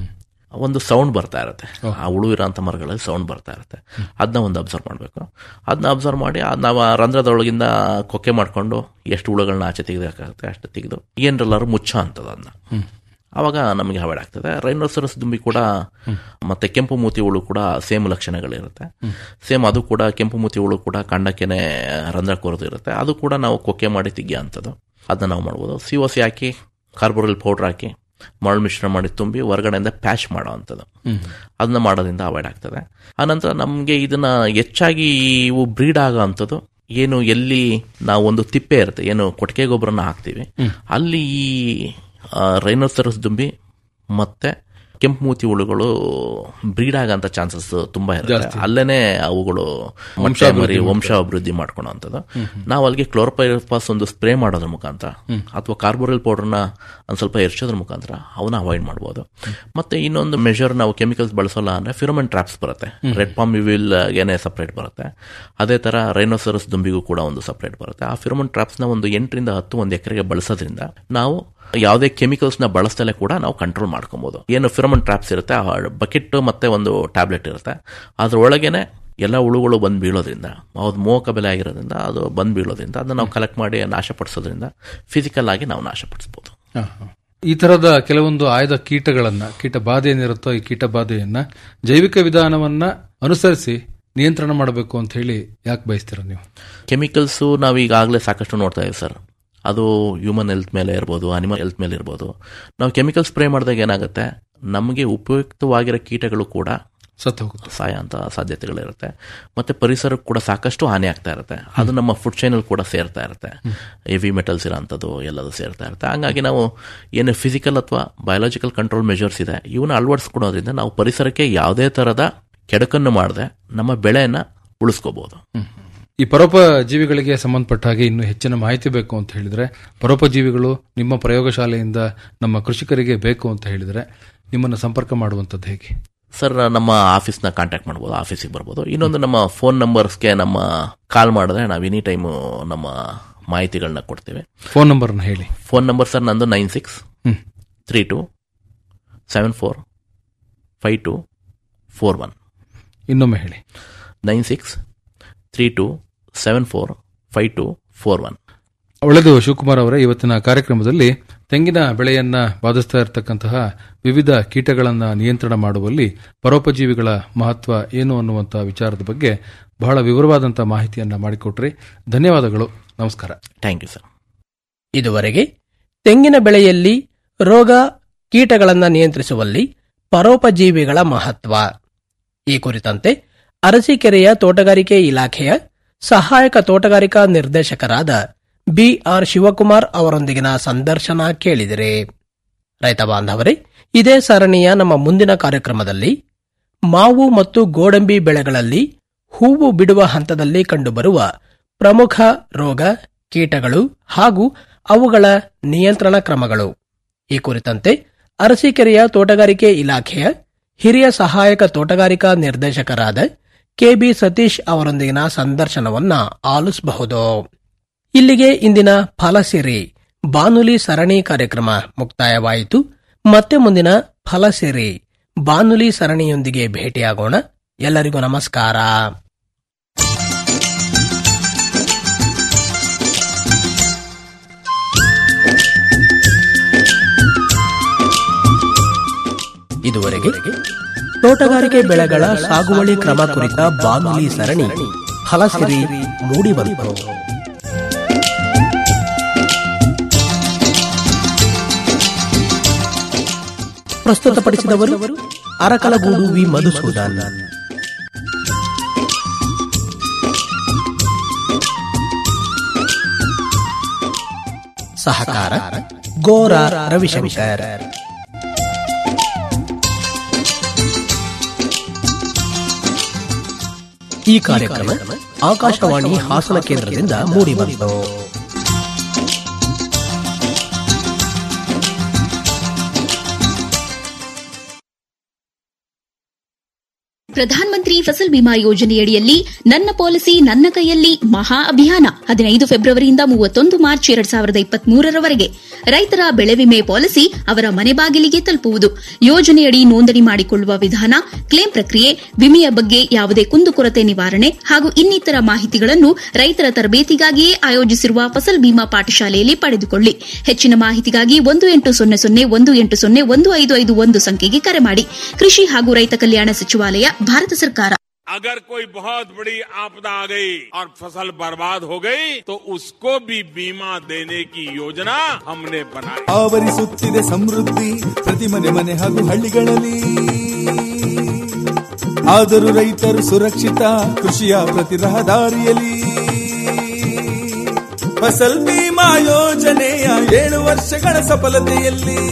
ಒಂದು ಸೌಂಡ್ ಬರ್ತಾ ಇರುತ್ತೆ ಆ ಹುಳು ಇರೋಂಥ ಮರಗಳಲ್ಲಿ ಸೌಂಡ್ ಬರ್ತಾ ಇರುತ್ತೆ ಅದನ್ನ ಒಂದು ಅಬ್ಸರ್ವ್ ಮಾಡಬೇಕು ಅದನ್ನ ಅಬ್ಸರ್ವ್ ಮಾಡಿ ಅದ್ ನಾವು ಆ ರಂಧ್ರದೊಳಗಿಂದ ಕೊಕ್ಕೆ ಮಾಡಿಕೊಂಡು ಎಷ್ಟು ಹುಳುಗಳನ್ನ ಆಚೆ ತೆಗೆದಾಗುತ್ತೆ ಅಷ್ಟು ತೆಗೆದು ಏನರೆಲ್ಲರೂ ಮುಚ್ಚ ಅಂತದ ಅದನ್ನ ಆವಾಗ ನಮಗೆ ಅವಾಯ್ಡ್ ಆಗ್ತದೆ ರೈನೋಸರಸ್ ದುಂಬಿ ಕೂಡ ಮತ್ತೆ ಕೆಂಪು ಮೂತಿ ಹುಳು ಕೂಡ ಸೇಮ್ ಲಕ್ಷಣಗಳಿರುತ್ತೆ ಸೇಮ್ ಅದು ಕೂಡ ಕೆಂಪು ಮೂತಿ ಹುಳು ಕೂಡ ಕಂಡಕ್ಕೆನೆ ರಂಧ್ರ ಕೊರದು ಇರುತ್ತೆ ಅದು ಕೂಡ ನಾವು ಕೊಕ್ಕೆ ಮಾಡಿ ತೆಗಿಯೋ ಅಂಥದ್ದು ಅದನ್ನ ನಾವು ಮಾಡ್ಬೋದು ಸಿ ಒ ಸಿ ಹಾಕಿ ಕಾರ್ಬೋರಿಲ್ ಪೌಡ್ರ್ ಹಾಕಿ ಮರಳು ಮಿಶ್ರಣ ಮಾಡಿ ತುಂಬಿ ಹೊರಗಡೆಯಿಂದ ಪ್ಯಾಚ್ ಮಾಡೋ ಅಂಥದ್ದು ಅದನ್ನ ಮಾಡೋದ್ರಿಂದ ಅವಾಯ್ಡ್ ಆಗ್ತದೆ ಆನಂತರ ನಮಗೆ ಇದನ್ನ ಹೆಚ್ಚಾಗಿ ಇವು ಬ್ರೀಡ್ ಆಗೋ ಅಂಥದ್ದು ಏನು ಎಲ್ಲಿ ನಾವು ಒಂದು ತಿಪ್ಪೆ ಇರುತ್ತೆ ಏನು ಕೊಟ್ಟಿಗೆ ಗೊಬ್ಬರನ ಹಾಕ್ತೀವಿ ಅಲ್ಲಿ ಈ ರೈನೋಸರಸ್ ದುಂಬಿ ಮತ್ತೆ ಕೆಂಪು ಮೂತಿ ಹುಳುಗಳು ಬ್ರೀಡ್ ಆಗಂತ ಚಾನ್ಸಸ್ ತುಂಬಾ ಇರುತ್ತೆ ಅಲ್ಲೇನೆ ಅವುಗಳು ಮೊಟ್ಟೆ ಮರಿ ವಂಶಾಭಿವೃದ್ಧಿ ಮಾಡ್ಕೊಳ್ಳೋಂಥದ್ದು ನಾವು ಅಲ್ಲಿಗೆ ಕ್ಲೋರೋಪೈರಪಾಸ್ ಒಂದು ಸ್ಪ್ರೇ ಮಾಡೋದ್ರ ಮುಖಾಂತರ ಅಥವಾ ಕಾರ್ಬೋರಿಲ್ ಪೌಡರ್ನ ಒಂದ್ ಸ್ವಲ್ಪ ಎರ್ಚೋದ್ರ ಮುಖಾಂತರ ಅವನ್ನ ಅವಾಯ್ಡ್ ಮಾಡ್ಬೋದು ಮತ್ತೆ ಇನ್ನೊಂದು ಮೆಷರ್ ನಾವು ಕೆಮಿಕಲ್ಸ್ ಬಳಸೋಲ್ಲ ಅಂದ್ರೆ ಫಿರೋಮನ್ ಟ್ರಾಪ್ಸ್ ಬರುತ್ತೆ ರೆಡ್ ಪಾಮ್ ವಿವಿಲ್ ಗೆನೆ ಸಪ್ರೇಟ್ ಬರುತ್ತೆ ಅದೇ ತರ ರೈನೋಸರಸ್ ದುಂಬಿಗೂ ಕೂಡ ಒಂದು ಸಪ್ರೇಟ್ ಬರುತ್ತೆ ಆ ಫಿರೋಮನ್ ಟ್ರಾಪ್ಸ್ ನ ಒಂದು ಎಂಟರಿಂದ ಹತ್ತು ಒಂದು ಎಕರೆಗೆ ಬಳಸೋದ್ರಿಂದ ನಾವು ಯಾವುದೇ ಕೆಮಿಕಲ್ಸ್ ನ ಬಳಸ್ತಲೇ ಕೂಡ ನಾವು ಕಂಟ್ರೋಲ್ ಮಾಡ್ಕೊಬಹುದು ಏನು ಫಿರಮನ್ ಟ್ರಾಪ್ಸ್ ಇರುತ್ತೆ ಆ ಬಕೆಟ್ ಮತ್ತೆ ಒಂದು ಟ್ಯಾಬ್ಲೆಟ್ ಇರುತ್ತೆ ಅದ್ರೊಳಗೇನೆ ಎಲ್ಲ ಹುಳುಗಳು ಬಂದು ಬೀಳೋದ್ರಿಂದ ಅದು ಮೋಕ ಬೆಲೆ ಆಗಿರೋದ್ರಿಂದ ಅದು ಬಂದು ಬೀಳೋದ್ರಿಂದ ಅದನ್ನ ನಾವು ಕಲೆಕ್ಟ್ ಮಾಡಿ ನಾಶಪಡಿಸೋದ್ರಿಂದ ಫಿಸಿಕಲ್ ಆಗಿ ನಾವು ನಾಶಪಡಿಸಬಹುದು ಹ, ಹ. ಈ ತರದ ಕೆಲವೊಂದು ಆಯ್ದ ಕೀಟಗಳನ್ನ ಕೀಟ ಬಾಧೆ ಏನಿರುತ್ತೋ ಈ ಕೀಟ ಬಾಧೆಯನ್ನ ಜೈವಿಕ ವಿಧಾನವನ್ನ ಅನುಸರಿಸಿ ನಿಯಂತ್ರಣ ಮಾಡಬೇಕು ಅಂತ ಹೇಳಿ ಯಾಕೆ ಬಯಸ್ತೀರ ನೀವು ಕೆಮಿಕಲ್ಸು ನಾವು ಈಗಾಗಲೇ ಸಾಕಷ್ಟು ನೋಡ್ತಾ ಇದ್ದೀವಿ ಸರ್ ಅದು ಹ್ಯೂಮನ್ ಹೆಲ್ತ್ ಮೇಲೆ ಇರ್ಬೋದು ಅನಿಮಲ್ ಹೆಲ್ತ್ ಮೇಲೆ ಇರ್ಬೋದು ನಾವು ಕೆಮಿಕಲ್ ಸ್ಪ್ರೇ ಮಾಡಿದಾಗ ಏನಾಗುತ್ತೆ ನಮಗೆ ಉಪಯುಕ್ತವಾಗಿರೋ ಕೀಟಗಳು ಕೂಡ ಸತ್ತು ಹೋಗುತ್ತೆ ಸಾಯ ಅಂತ ಸಾಧ್ಯತೆಗಳಿರುತ್ತೆ ಮತ್ತೆ ಪರಿಸರಕ್ಕೆ ಕೂಡ ಸಾಕಷ್ಟು ಹಾನಿ ಆಗ್ತಾ ಇರುತ್ತೆ ಅದು ನಮ್ಮ ಫುಡ್ ಚೈನಲ್ಲಿ ಕೂಡ ಸೇರ್ತಾ ಇರುತ್ತೆ ಹೆವಿ ಮೆಟಲ್ಸ್ ಇರೋಂಥದ್ದು ಎಲ್ಲದು ಸೇರ್ತಾ ಇರುತ್ತೆ ಹಂಗಾಗಿ ನಾವು ಏನು ಫಿಸಿಕಲ್ ಅಥವಾ ಬಯೋಲಾಜಿಕಲ್ ಕಂಟ್ರೋಲ್ ಮೆಜರ್ಸ್ ಇದೆ ಇವನ್ನ ಅಳವಡಿಸ್ಕೊಳೋದ್ರಿಂದ ನಾವು ಪರಿಸರಕ್ಕೆ ಯಾವುದೇ ತರದ ಕೆಡಕನ್ನು ಮಾಡದೆ ನಮ್ಮ ಬೆಳೆಯನ್ನ ಉಳಿಸ್ಕೋಬಹುದು ಈ ಪರೋಪ ಜೀವಿಗಳಿಗೆ ಸಂಬಂಧಪಟ್ಟ ಹಾಗೆ ಇನ್ನು ಹೆಚ್ಚಿನ ಮಾಹಿತಿ ಬೇಕು ಅಂತ ಹೇಳಿದ್ರೆ ಪರೋಪ ಜೀವಿಗಳು ನಿಮ್ಮ ಪ್ರಯೋಗಶಾಲೆಯಿಂದ ನಮ್ಮ ಕೃಷಿಕರಿಗೆ ಬೇಕು ಅಂತ ಹೇಳಿದ್ರೆ ನಿಮ್ಮನ್ನು ಸಂಪರ್ಕ ಮಾಡುವಂಥದ್ದು ಹೇಗೆ ಸರ್ ನಮ್ಮ ಆಫೀಸ್ನ ಕಾಂಟ್ಯಾಕ್ಟ್ ಮಾಡ್ಬೋದು ಆಫೀಸಿಗೆ ಬರ್ಬೋದು ಇನ್ನೊಂದು ನಮ್ಮ ಫೋನ್ ನಂಬರ್ಸ್ಗೆ ನಮ್ಮ ಕಾಲ್ ಮಾಡಿದ್ರೆ ನಾವು ಎನಿ ಟೈಮು ನಮ್ಮ ಮಾಹಿತಿಗಳನ್ನ ಕೊಡ್ತೇವೆ ಫೋನ್ ನಂಬರ್ನ ಹೇಳಿ ಫೋನ್ ನಂಬರ್ ಸರ್ ನಂದು ನೈನ್ ಸಿಕ್ಸ್ ಹ್ಮ್. Three two seven four five two four one ಇನ್ನೊಮ್ಮೆ ಹೇಳಿ nine six three two seven four five two four one ಒಳ್ಳೆದು ಶಿವಕುಮಾರ್ ಅವರೇ ಇವತ್ತಿನ ಕಾರ್ಯಕ್ರಮದಲ್ಲಿ ತೆಂಗಿನ ಬೆಳೆಯನ್ನ ಬಾಧಿಸ್ತಾ ಇರತಕ್ಕಂತಹ ವಿವಿಧ ಕೀಟಗಳನ್ನ ನಿಯಂತ್ರಣ ಮಾಡುವಲ್ಲಿ ಪರೋಪಜೀವಿಗಳ ಮಹತ್ವ ಏನು ಅನ್ನುವಂತಹ ವಿಚಾರದ ಬಗ್ಗೆ ಬಹಳ ವಿವರವಾದಂತಹ ಮಾಹಿತಿಯನ್ನ ಮಾಡಿಕೊಟ್ರಿ ಧನ್ಯವಾದಗಳು ನಮಸ್ಕಾರ ಥ್ಯಾಂಕ್ ಯು ಸರ್ ಇದುವರೆಗೆ ತೆಂಗಿನ ಬೆಳೆಯಲ್ಲಿ ರೋಗ ಕೀಟಗಳನ್ನು ನಿಯಂತ್ರಿಸುವಲ್ಲಿ ಪರೋಪಜೀವಿಗಳ ಮಹತ್ವ ಈ ಕುರಿತಂತೆ ಅರಸೀಕೆರೆಯ ತೋಟಗಾರಿಕೆ ಇಲಾಖೆಯ ಸಹಾಯಕ ತೋಟಗಾರಿಕಾ ನಿರ್ದೇಶಕರಾದ ಬಿಆರ್ ಶಿವಕುಮಾರ್ ಅವರೊಂದಿಗಿನ ಸಂದರ್ಶನ ಕೇಳಿದಿರಿ ರೈತ ಬಾಂಧವರೇ ಇದೇ ಸರಣಿಯ ನಮ್ಮ ಮುಂದಿನ ಕಾರ್ಯಕ್ರಮದಲ್ಲಿ ಮಾವು ಮತ್ತು ಗೋಡಂಬಿ ಬೆಳೆಗಳಲ್ಲಿ ಹೂವು ಬಿಡುವ ಹಂತದಲ್ಲಿ ಕಂಡುಬರುವ ಪ್ರಮುಖ ರೋಗ ಕೀಟಗಳು ಹಾಗೂ ಅವುಗಳ ನಿಯಂತ್ರಣ ಕ್ರಮಗಳು ಈ ಕುರಿತಂತೆ ಅರಸೀಕೆರೆಯ ತೋಟಗಾರಿಕೆ ಇಲಾಖೆಯ ಹಿರಿಯ ಸಹಾಯಕ ತೋಟಗಾರಿಕಾ ನಿರ್ದೇಶಕರಾದ ಕೆಬಿ ಸತೀಶ್ ಅವರೊಂದಿಗಿನ ಸಂದರ್ಶನವನ್ನ ಆಲಿಸಬಹುದು ಇಲ್ಲಿಗೆ ಇಂದಿನ ಫಲಸಿರಿ ಬಾನುಲಿ ಸರಣಿ ಕಾರ್ಯಕ್ರಮ ಮುಕ್ತಾಯವಾಯಿತು ಮತ್ತೆ ಮುಂದಿನ ಫಲಸಿರಿ ಬಾನುಲಿ ಸರಣಿಯೊಂದಿಗೆ ಭೇಟಿಯಾಗೋಣ ಎಲ್ಲರಿಗೂ ನಮಸ್ಕಾರ ಇದುವರೆಗೆ ತೋಟಗಾರಿಕೆ ಬೆಳೆಗಳ ಸಾಗುವಳಿ ಕ್ರಮ ಕುರಿತ ಬಾನುಲಿ ಸರಣಿ ಫಲಸಿರಿ ಮೂಡಿಬಂತು ಪ್ರಸ್ತುತಪಡಿಸಿದವರು ಅರಕಲಗೂಡು ವಿ ಮಧುಸೂದನ್ ಸಹಕಾರ ಗೋರ ರವಿಶಂಕರ್ ಈ ಕಾರ್ಯಕ್ರಮ ಆಕಾಶವಾಣಿ ಹಾಸನ ಕೇಂದ್ರದಿಂದ ಮೂಡಿಬಂತು ಪ್ರಧಾನಮಂತ್ರಿ ಫಸಲ್ ಬಿಮಾ ಯೋಜನೆಯಡಿಯಲ್ಲಿ ನನ್ನ ಪಾಲಿಸಿ ನನ್ನ ಕೈಯಲ್ಲಿ ಮಹಾ ಅಭಿಯಾನ ಹದಿನೈದು ಫೆಬ್ರವರಿಯಿಂದ ಮೂವತ್ತೊಂದು ಮಾರ್ಚ್ ಎರಡ್ ಸಾವಿರದ ಇಪ್ಪತ್ಮೂರರವರೆಗೆ ರೈತರ ಬೆಳೆ ವಿಮೆ ಪಾಲಿಸಿ ಅವರ ಮನೆ ಬಾಗಿಲಿಗೆ ತಲುಪುವುದು ಯೋಜನೆಯಡಿ ನೋಂದಣಿ ಮಾಡಿಕೊಳ್ಳುವ ವಿಧಾನ ಕ್ಲೇಮ್ ಪ್ರಕ್ರಿಯೆ ವಿಮೆಯ ಬಗ್ಗೆ ಯಾವುದೇ ಕುಂದುಕೊರತೆ ನಿವಾರಣೆ ಹಾಗೂ ಇನ್ನಿತರ ಮಾಹಿತಿಗಳನ್ನು ರೈತರ ತರಬೇತಿಗಾಗಿಯೇ ಆಯೋಜಿಸಿರುವ ಫಸಲ್ ಬಿಮಾ ಪಾಠಶಾಲೆಯಲ್ಲಿ ಪಡೆದುಕೊಳ್ಳಿ ಹೆಚ್ಚಿನ ಮಾಹಿತಿಗಾಗಿ ಒಂದು ಎಂಟು ಸೊನ್ನೆ ಸೊನ್ನೆ ಒಂದು ಎಂಟು ಸೊನ್ನೆ ಒಂದು ಐದು ಐದು ಒಂದು ಸಂಖ್ಯೆಗೆ ಕರೆ ಮಾಡಿ ಕೃಷಿ ಹಾಗೂ ರೈತ ಕಲ್ಯಾಣ ಸಚಿವಾಲಯ ಭಾರತ ಸರ್ಕಾರ अगर कोई बहुत बड़ी आपदा आ गई और फसल बर्बाद हो गई तो उसको भी बीमा देने की योजना हमने बनाई ಆವರಿಸುತ್ತಿದೆ ಸಮೃದ್ಧಿ ಪ್ರತಿ ಮನೆ ಮನೆ ಹಾಗೂ ಹಳ್ಳಿಗಳಲ್ಲಿ ಆದರೂ ರೈತರು ಸುರಕ್ಷಿತ ಕೃಷಿಯ ಪ್ರತಿ ರಹದಾರಿಯಲ್ಲಿ ಫಸಲ್ ಬಿಮಾ ಯೋಜನೆಯ ಏಳು ವರ್ಷಗಳ ಸಫಲತೆಯಲ್ಲಿ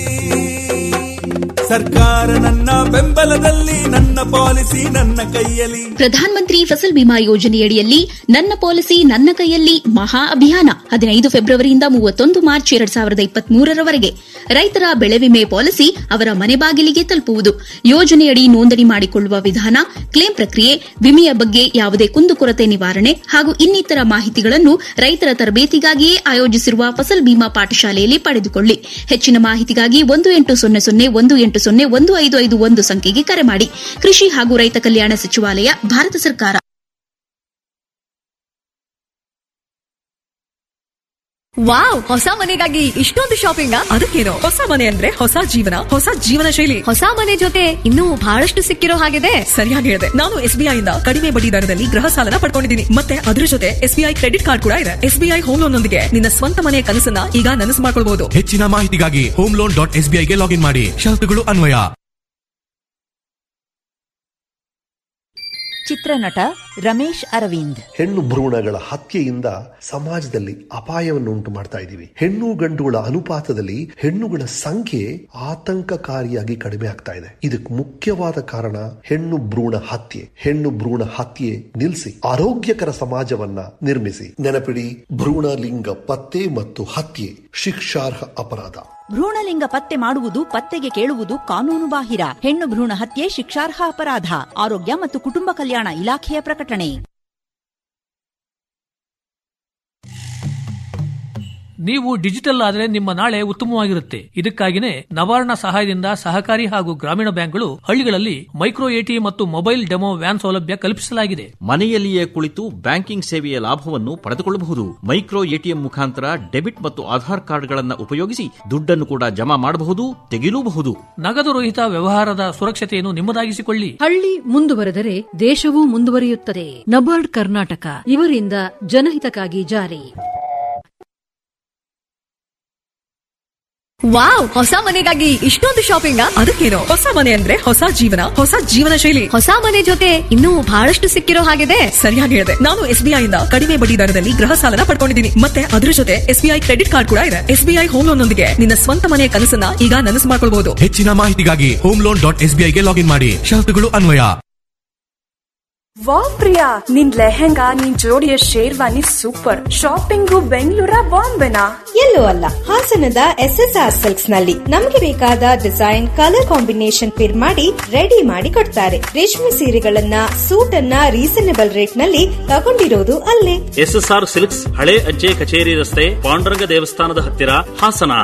ಸರ್ಕಾರ ನನ್ನ ಬೆಂಬಲದಲ್ಲಿ ನನ್ನ ಪಾಲಿಸಿ ನನ್ನ ಕೈಯಲ್ಲಿ ಪ್ರಧಾನಮಂತ್ರಿ ಫಸಲ್ ಬಿಮಾ ಯೋಜನೆಯಡಿಯಲ್ಲಿ ನನ್ನ ಪಾಲಿಸಿ ನನ್ನ ಕೈಯಲ್ಲಿ ಮಹಾ ಅಭಿಯಾನ ಹದಿನೈದು ಫೆಬ್ರವರಿಯಿಂದ ಮೂವತ್ತೊಂದು ಮಾರ್ಚ್ ಎರಡ್ ಸಾವಿರದ ಇಪ್ಪತ್ಮೂರರವರೆಗೆ ರೈತರ ಬೆಳೆ ವಿಮೆ ಪಾಲಿಸಿ ಅವರ ಮನೆ ಬಾಗಿಲಿಗೆ ತಲುಪುವುದು ಯೋಜನೆಯಡಿ ನೋಂದಣಿ ಮಾಡಿಕೊಳ್ಳುವ ವಿಧಾನ ಕ್ಲೇಮ್ ಪ್ರಕ್ರಿಯೆ ವಿಮೆಯ ಬಗ್ಗೆ ಯಾವುದೇ ಕುಂದುಕೊರತೆ ನಿವಾರಣೆ ಹಾಗೂ ಇನ್ನಿತರ ಮಾಹಿತಿಗಳನ್ನು ರೈತರ ತರಬೇತಿಗಾಗಿಯೇ ಆಯೋಜಿಸಿರುವ ಫಸಲ್ ಬಿಮಾ ಪಾಠಶಾಲೆಯಲ್ಲಿ ಪಡೆದುಕೊಳ್ಳಿ ಹೆಚ್ಚಿನ ಮಾಹಿತಿಗಾಗಿ ಒಂದು ಎಂಟು ಸೊನ್ನೆ ಸೊನ್ನೆ ಒಂದು ಎಂಟು ಸೊನ್ನೆ ಒಂದು ಐದು ಐದು ಒಂದು ಸಂಖ್ಯೆಗೆ ಕರೆ ಮಾಡಿ ಕೃಷಿ ಹಾಗೂ ರೈತ ಕಲ್ಯಾಣ ಸಚಿವಾಲಯ ಭಾರತ ಸರ್ಕಾರ ವಾವ್ ಹೊಸ ಮನೆಗಾಗಿ ಇಷ್ಟೊಂದು ಶಾಪಿಂಗ್ ಅದಕ್ಕೇನು ಹೊಸ ಮನೆ ಅಂದ್ರೆ ಹೊಸ ಜೀವನ ಹೊಸ ಜೀವನ ಶೈಲಿ ಹೊಸ ಮನೆ ಜೊತೆ ಇನ್ನೂ ಬಹಳಷ್ಟು ಸಿಕ್ಕಿರೋ ಹಾಗಿದೆ ಸರಿಯಾಗಿ ಹೇಳಿದೆ ನಾನು ಎಸ್ಬಿಐ ಇಂದ ಕಡಿಮೆ ಬಡ್ಡಿ ದರದಲ್ಲಿ ಗೃಹ ಸಾಲನ ಪಡ್ಕೊಂಡಿದ್ದೀನಿ ಮತ್ತೆ ಅದ್ರ ಜೊತೆ ಎಸ್ಬಿಐ ಕ್ರೆಡಿಟ್ ಕಾರ್ಡ್ ಕೂಡ ಇದೆ ಎಸ್ಬಿಐ ಹೋಮ್ ಲೋನ್ ನೊಂದಿಗೆ ನಿನ್ನ ಸ್ವಂತ ಮನೆಯ ಕನಸನ್ನ ಈಗ ನನಸು ಮಾಡ್ಕೊಳ್ಬಹುದು ಹೆಚ್ಚಿನ ಮಾಹಿತಿಗಾಗಿ ಹೋಮ್ ಲೋನ್ ಡಾಟ್ ಎಸ್ಬಿಐಗೆ ಲಾಗಿನ್ ಮಾಡಿ ಷರತ್ತುಗಳು ಅನ್ವಯ ಚಿತ್ರನಟ ರಮೇಶ್ ಅರವಿಂದ್ ಹೆಣ್ಣು ಭ್ರೂಣಗಳ ಹತ್ಯೆಯಿಂದ ಸಮಾಜದಲ್ಲಿ ಅಪಾಯವನ್ನು ಉಂಟು ಮಾಡ್ತಾ ಇದ್ದೀವಿ ಹೆಣ್ಣು ಗಂಡುಗಳ ಅನುಪಾತದಲ್ಲಿ ಹೆಣ್ಣುಗಳ ಸಂಖ್ಯೆ ಆತಂಕಕಾರಿಯಾಗಿ ಕಡಿಮೆ ಆಗ್ತಾ ಇದೆ ಇದಕ್ಕೆ ಮುಖ್ಯವಾದ ಕಾರಣ ಹೆಣ್ಣು ಭ್ರೂಣ ಹತ್ಯೆ ಹೆಣ್ಣು ಭ್ರೂಣ ಹತ್ಯೆ ನಿಲ್ಲಿಸಿ ಆರೋಗ್ಯಕರ ಸಮಾಜವನ್ನ ನಿರ್ಮಿಸಿ ನೆನಪಿಡಿ ಭ್ರೂಣ ಲಿಂಗ ಪತ್ತೆ ಮತ್ತು ಹತ್ಯೆ ಶಿಕ್ಷಾರ್ಹ ಅಪರಾಧ ಭ್ರೂಣಲಿಂಗ ಪತ್ತೆ ಮಾಡುವುದು ಪತ್ತೆಗೆ ಕೇಳುವುದು ಕಾನೂನು ಬಾಹಿರ ಹೆಣ್ಣು ಭ್ರೂಣ ಹತ್ಯೆ ಶಿಕ್ಷಾರ್ಹ ಅಪರಾಧ ಆರೋಗ್ಯ ಮತ್ತು ಕುಟುಂಬ ಕಲ್ಯಾಣ ಇಲಾಖೆಯ ಪ್ರಕಟಣೆ ನೀವು ಡಿಜಿಟಲ್ ಆದರೆ ನಿಮ್ಮ ನಾಳೆ ಉತ್ತಮವಾಗಿರುತ್ತೆ ಇದಕ್ಕಾಗಿನೇ ನವಾರ್ಣ ಸಹಾಯದಿಂದ ಸಹಕಾರಿ ಹಾಗೂ ಗ್ರಾಮೀಣ ಬ್ಯಾಂಕ್ಗಳು ಹಳ್ಳಿಗಳಲ್ಲಿ ಮೈಕ್ರೋ ಎಟಿಎಂ ಮತ್ತು ಮೊಬೈಲ್ ಡೆಮೋ ವ್ಯಾನ್ ಸೌಲಭ್ಯ ಕಲ್ಪಿಸಲಾಗಿದೆ ಮನೆಯಲ್ಲಿಯೇ ಕುಳಿತು ಬ್ಯಾಂಕಿಂಗ್ ಸೇವೆಯ ಲಾಭವನ್ನು ಪಡೆದುಕೊಳ್ಳಬಹುದು ಮೈಕ್ರೋ ಎಟಿಎಂ ಮುಖಾಂತರ ಡೆಬಿಟ್ ಮತ್ತು ಆಧಾರ್ ಕಾರ್ಡ್ಗಳನ್ನು ಉಪಯೋಗಿಸಿ ದುಡ್ಡನ್ನು ಕೂಡ ಜಮಾ ಮಾಡಬಹುದು ತೆಗೆಯಲೂಬಹುದು ನಗದು ರಹಿತ ವ್ಯವಹಾರದ ಸುರಕ್ಷತೆಯನ್ನು ನಿಮ್ಮದಾಗಿಸಿಕೊಳ್ಳಿ ಹಳ್ಳಿ ಮುಂದುವರೆದರೆ ದೇಶವೂ ಮುಂದುವರಿಯುತ್ತದೆ ನಬಾರ್ಡ್ ಕರ್ನಾಟಕ ಇವರಿಂದ ಜನಹಿತಕ್ಕಾಗಿ ಜಾರಿ ವಾವ್ ಹೊಸ ಮನೆಗಾಗಿ ಇಷ್ಟೊಂದು ಶಾಪಿಂಗ್ ಅದಕ್ಕೇನು ಹೊಸ ಮನೆ ಅಂದ್ರೆ ಹೊಸ ಜೀವನ ಹೊಸ ಜೀವನ ಶೈಲಿ ಹೊಸ ಮನೆ ಜೊತೆ ಇನ್ನೂ ಬಹಳಷ್ಟು ಸಿಕ್ಕಿರೋ ಹಾಗಿದೆ ಸರಿಯಾಗಿ ಹೇಳಿದೆ ನಾನು ಎಸ್ಬಿಐ ಇಂದ ಕಡಿಮೆ ಬಡ್ಡಿ ದರದಲ್ಲಿ ಗೃಹ ಸಾಲನ ಪಡ್ಕೊಂಡಿದ್ದೀನಿ ಮತ್ತೆ ಅದ್ರ ಜೊತೆ ಎಸ್ಬಿಐ ಕ್ರೆಡಿಟ್ ಕಾರ್ಡ್ ಕೂಡ ಇದೆ ಎಸ್ಬಿಐ ಹೋಮ್ ಲೋನ್ ನೊಂದಿಗೆ ನಿನ್ನ ಸ್ವಂತ ಮನೆಯ ಕನಸನ್ನ ಈಗ ನನಸು ಮಾಡ್ಕೊಳ್ಬಹುದು ಹೆಚ್ಚಿನ ಮಾಹಿತಿಗಾಗಿ ಹೋಮ್ ಲೋನ್ ಡಾಟ್ ಎಸ್ಬಿಐಗೆ ಲಾಗಿನ್ ಮಾಡಿ ಷರತ್ತುಗಳು ಅನ್ವಯ ವಾವ್ ಪ್ರಿಯಾ ನಿನ್ ಲೆಹೆಂಗಾ ನಿನ್ ಜೋಡಿಯ ಶೇರ್ವಾನಿ ಸೂಪರ್ ಶಾಪಿಂಗು ಬೆಂಗಳೂರ ಬಾಂಬೆನಾ ಎಲ್ಲೂ ಅಲ್ಲ ಹಾಸನದ ಎಸ್ ಎಸ್ ಆರ್ ಸಿಲ್ಕ್ಸ್ ನಲ್ಲಿ ನಮಗೆ ಬೇಕಾದ ಡಿಸೈನ್ ಕಲರ್ ಕಾಂಬಿನೇಷನ್ ಪಿರ್ ಮಾಡಿ ರೆಡಿ ಮಾಡಿ ಕೊಡ್ತಾರೆ ರೇಷ್ಮೆ ಸೀರೆಗಳನ್ನ ಸೂಟ್ ಅನ್ನ ರೀಸನೇಬಲ್ ರೇಟ್ ನಲ್ಲಿ ತಗೊಂಡಿರೋದು ಅಲ್ಲೇ ಎಸ್ಎಸ್ಆರ್ ಸಿಲ್ಕ್ಸ್ ಹಳೆ ಅಜ್ಜೆ ಕಚೇರಿ ರಸ್ತೆ ಪಾಂಡುರಂಗ ದೇವಸ್ಥಾನದ ಹತ್ತಿರ ಹಾಸನ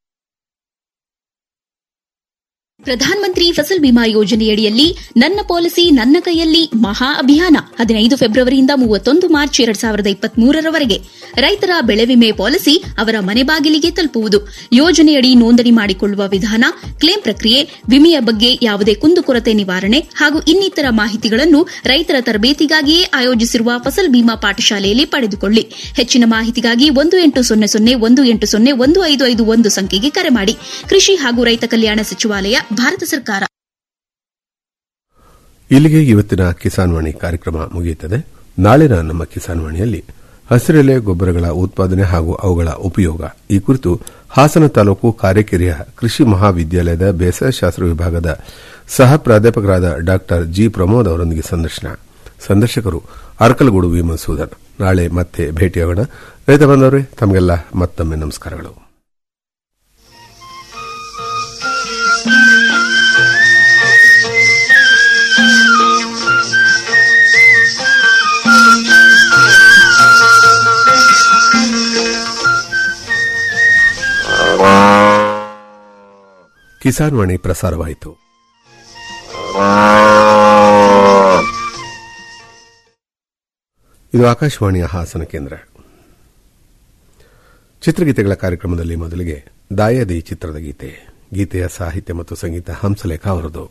ಪ್ರಧಾನಮಂತ್ರಿ ಫಸಲ್ ಬಿಮಾ ಯೋಜನೆಯಡಿಯಲ್ಲಿ ನನ್ನ ಪಾಲಿಸಿ ನನ್ನ ಕೈಯಲ್ಲಿ ಮಹಾ ಅಭಿಯಾನ ಹದಿನೈದು ಫೆಬ್ರವರಿಯಿಂದ ಮೂವತ್ತೊಂದು ಮಾರ್ಚ್ ಎರಡ್ ಸಾವಿರದ ಇಪ್ಪತ್ಮೂರರವರೆಗೆ ರೈತರ ಬೆಳೆ ವಿಮೆ ಪಾಲಿಸಿ ಅವರ ಮನೆ ಬಾಗಿಲಿಗೆ ತಲುಪುವುದು ಯೋಜನೆಯಡಿ ನೋಂದಣಿ ಮಾಡಿಕೊಳ್ಳುವ ವಿಧಾನ ಕ್ಲೇಮ್ ಪ್ರಕ್ರಿಯೆ ವಿಮೆಯ ಬಗ್ಗೆ ಯಾವುದೇ ಕುಂದುಕೊರತೆ ನಿವಾರಣೆ ಹಾಗೂ ಇನ್ನಿತರ ಮಾಹಿತಿಗಳನ್ನು ರೈತರ ತರಬೇತಿಗಾಗಿಯೇ ಆಯೋಜಿಸಿರುವ ಫಸಲ್ ಬಿಮಾ ಪಾಠಶಾಲೆಯಲ್ಲಿ ಪಡೆದುಕೊಳ್ಳಿ ಹೆಚ್ಚಿನ ಮಾಹಿತಿಗಾಗಿ ಒಂದು ಎಂಟು ಸೊನ್ನೆ ಸೊನ್ನೆ ಒಂದು ಎಂಟು ಸೊನ್ನೆ ಒಂದು ಐದು ಐದು ಒಂದು ಸಂಖ್ಯೆಗೆ ಕರೆ ಮಾಡಿ ಕೃಷಿ ಹಾಗೂ ರೈತ ಕಲ್ಯಾಣ ಸಚಿವಾಲಯ ಭಾರತ ಸರ್ಕಾರ ಇಲ್ಲಿಗೆ ಇವತ್ತಿನ ಕಿಸಾನ್ ವಾಣಿ ಕಾರ್ಯಕ್ರಮ ಮುಗಿಯುತ್ತದೆ ನಾಳಿನ ನಮ್ಮ ಕಿಸಾನ್ ವಾಣಿಯಲ್ಲಿ ಹಸಿರೆಲೆ ಗೊಬ್ಬರಗಳ ಉತ್ಪಾದನೆ ಹಾಗೂ ಅವುಗಳ ಉಪಯೋಗ ಈ ಕುರಿತು ಹಾಸನ ತಾಲೂಕು ಕಾರೆಕೆರೆಯ ಕೃಷಿ ಮಹಾವಿದ್ಯಾಲಯದ ಬೇಸಾಯ ಶಾಸ್ತ್ರ ವಿಭಾಗದ ಸಹ ಪ್ರಾಧ್ಯಾಪಕರಾದ ಡಾ ಜಿ ಪ್ರಮೋದ್ ಅವರೊಂದಿಗೆ ಸಂದರ್ಶನ ಸಂದರ್ಶಕರು ಅರಕಲಗೂಡು ವಿ ಮಸೂದನ್ ನಾಳೆ ಮತ್ತೆ ಭೇಟಿಯಾಗೋಣ ರೈತ ಬಂದವರೇ ತಮಗೆಲ್ಲ ಮತ್ತೊಮ್ಮೆ ನಮಸ್ಕಾರಗಳು Wow. ಕಿಸಾನ್ ವಾಣಿ ಪ್ರಸಾರವಾಯಿತು ಇದು ಆಕಾಶವಾಣಿಯ ಹಾಸನ ಕೇಂದ್ರ ಚಿತ್ರಗೀತೆಗಳ ಕಾರ್ಯಕ್ರಮದಲ್ಲಿ ಮೊದಲಿಗೆ ದಾಯದಿ ಚಿತ್ರದ ಗೀತೆ ಗೀತೆಯ ಸಾಹಿತ್ಯ ಮತ್ತು ಸಂಗೀತ ಹಂಸಲೇಖ ಅವರದು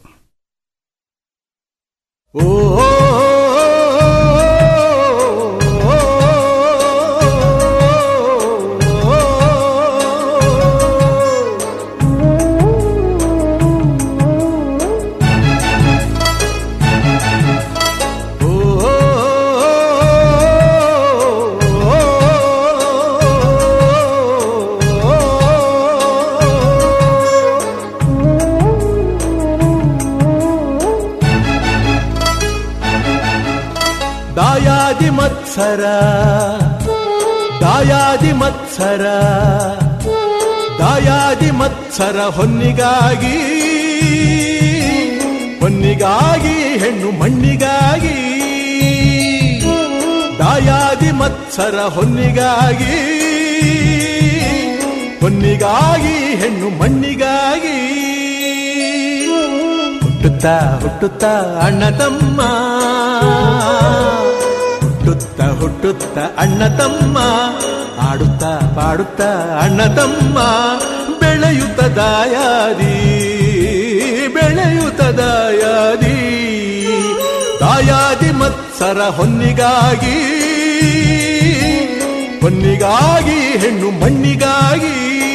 ದಾಯಾದಿ ಮತ್ಸರ ದಾಯಾದಿ ಮತ್ಸರ ದಾಯಾದಿ ಮತ್ಸರ ಹೊನ್ನಿಗಾಗಿ ಹೊನ್ನಿಗಾಗಿ ಹೆಣ್ಣು ಮಣ್ಣಿಗಾಗಿ ದಾಯಾದಿ ಮತ್ಸರ ಹೊನ್ನಿಗಾಗಿ ಹೊನ್ನಿಗಾಗಿ ಹೆಣ್ಣು ಮಣ್ಣಿಗಾಗಿ ಹುಟ್ಟುತ್ತಾ ಹುಟ್ಟುತ್ತಾ ಅಣ್ಣ ತಮ್ಮ ಹುಟ್ಟುತ್ತ ಹುಟ್ಟುತ್ತ ಅಣ್ಣ ತಮ್ಮ ಆಡುತ್ತಾ ಪಾಡುತ್ತಾ ಅಣ್ಣ ತಮ್ಮ ಬೆಳೆಯುತ್ತ ದಾಯಾದಿ ಬೆಳೆಯುತ್ತ ದಾಯಾದಿ ದಾಯಾದಿ ಮತ್ಸರ ಹೊನ್ನಿಗಾಗಿ ಹೊನ್ನಿಗಾಗಿ ಹೆಣ್ಣು ಮಣ್ಣಿಗಾಗಿ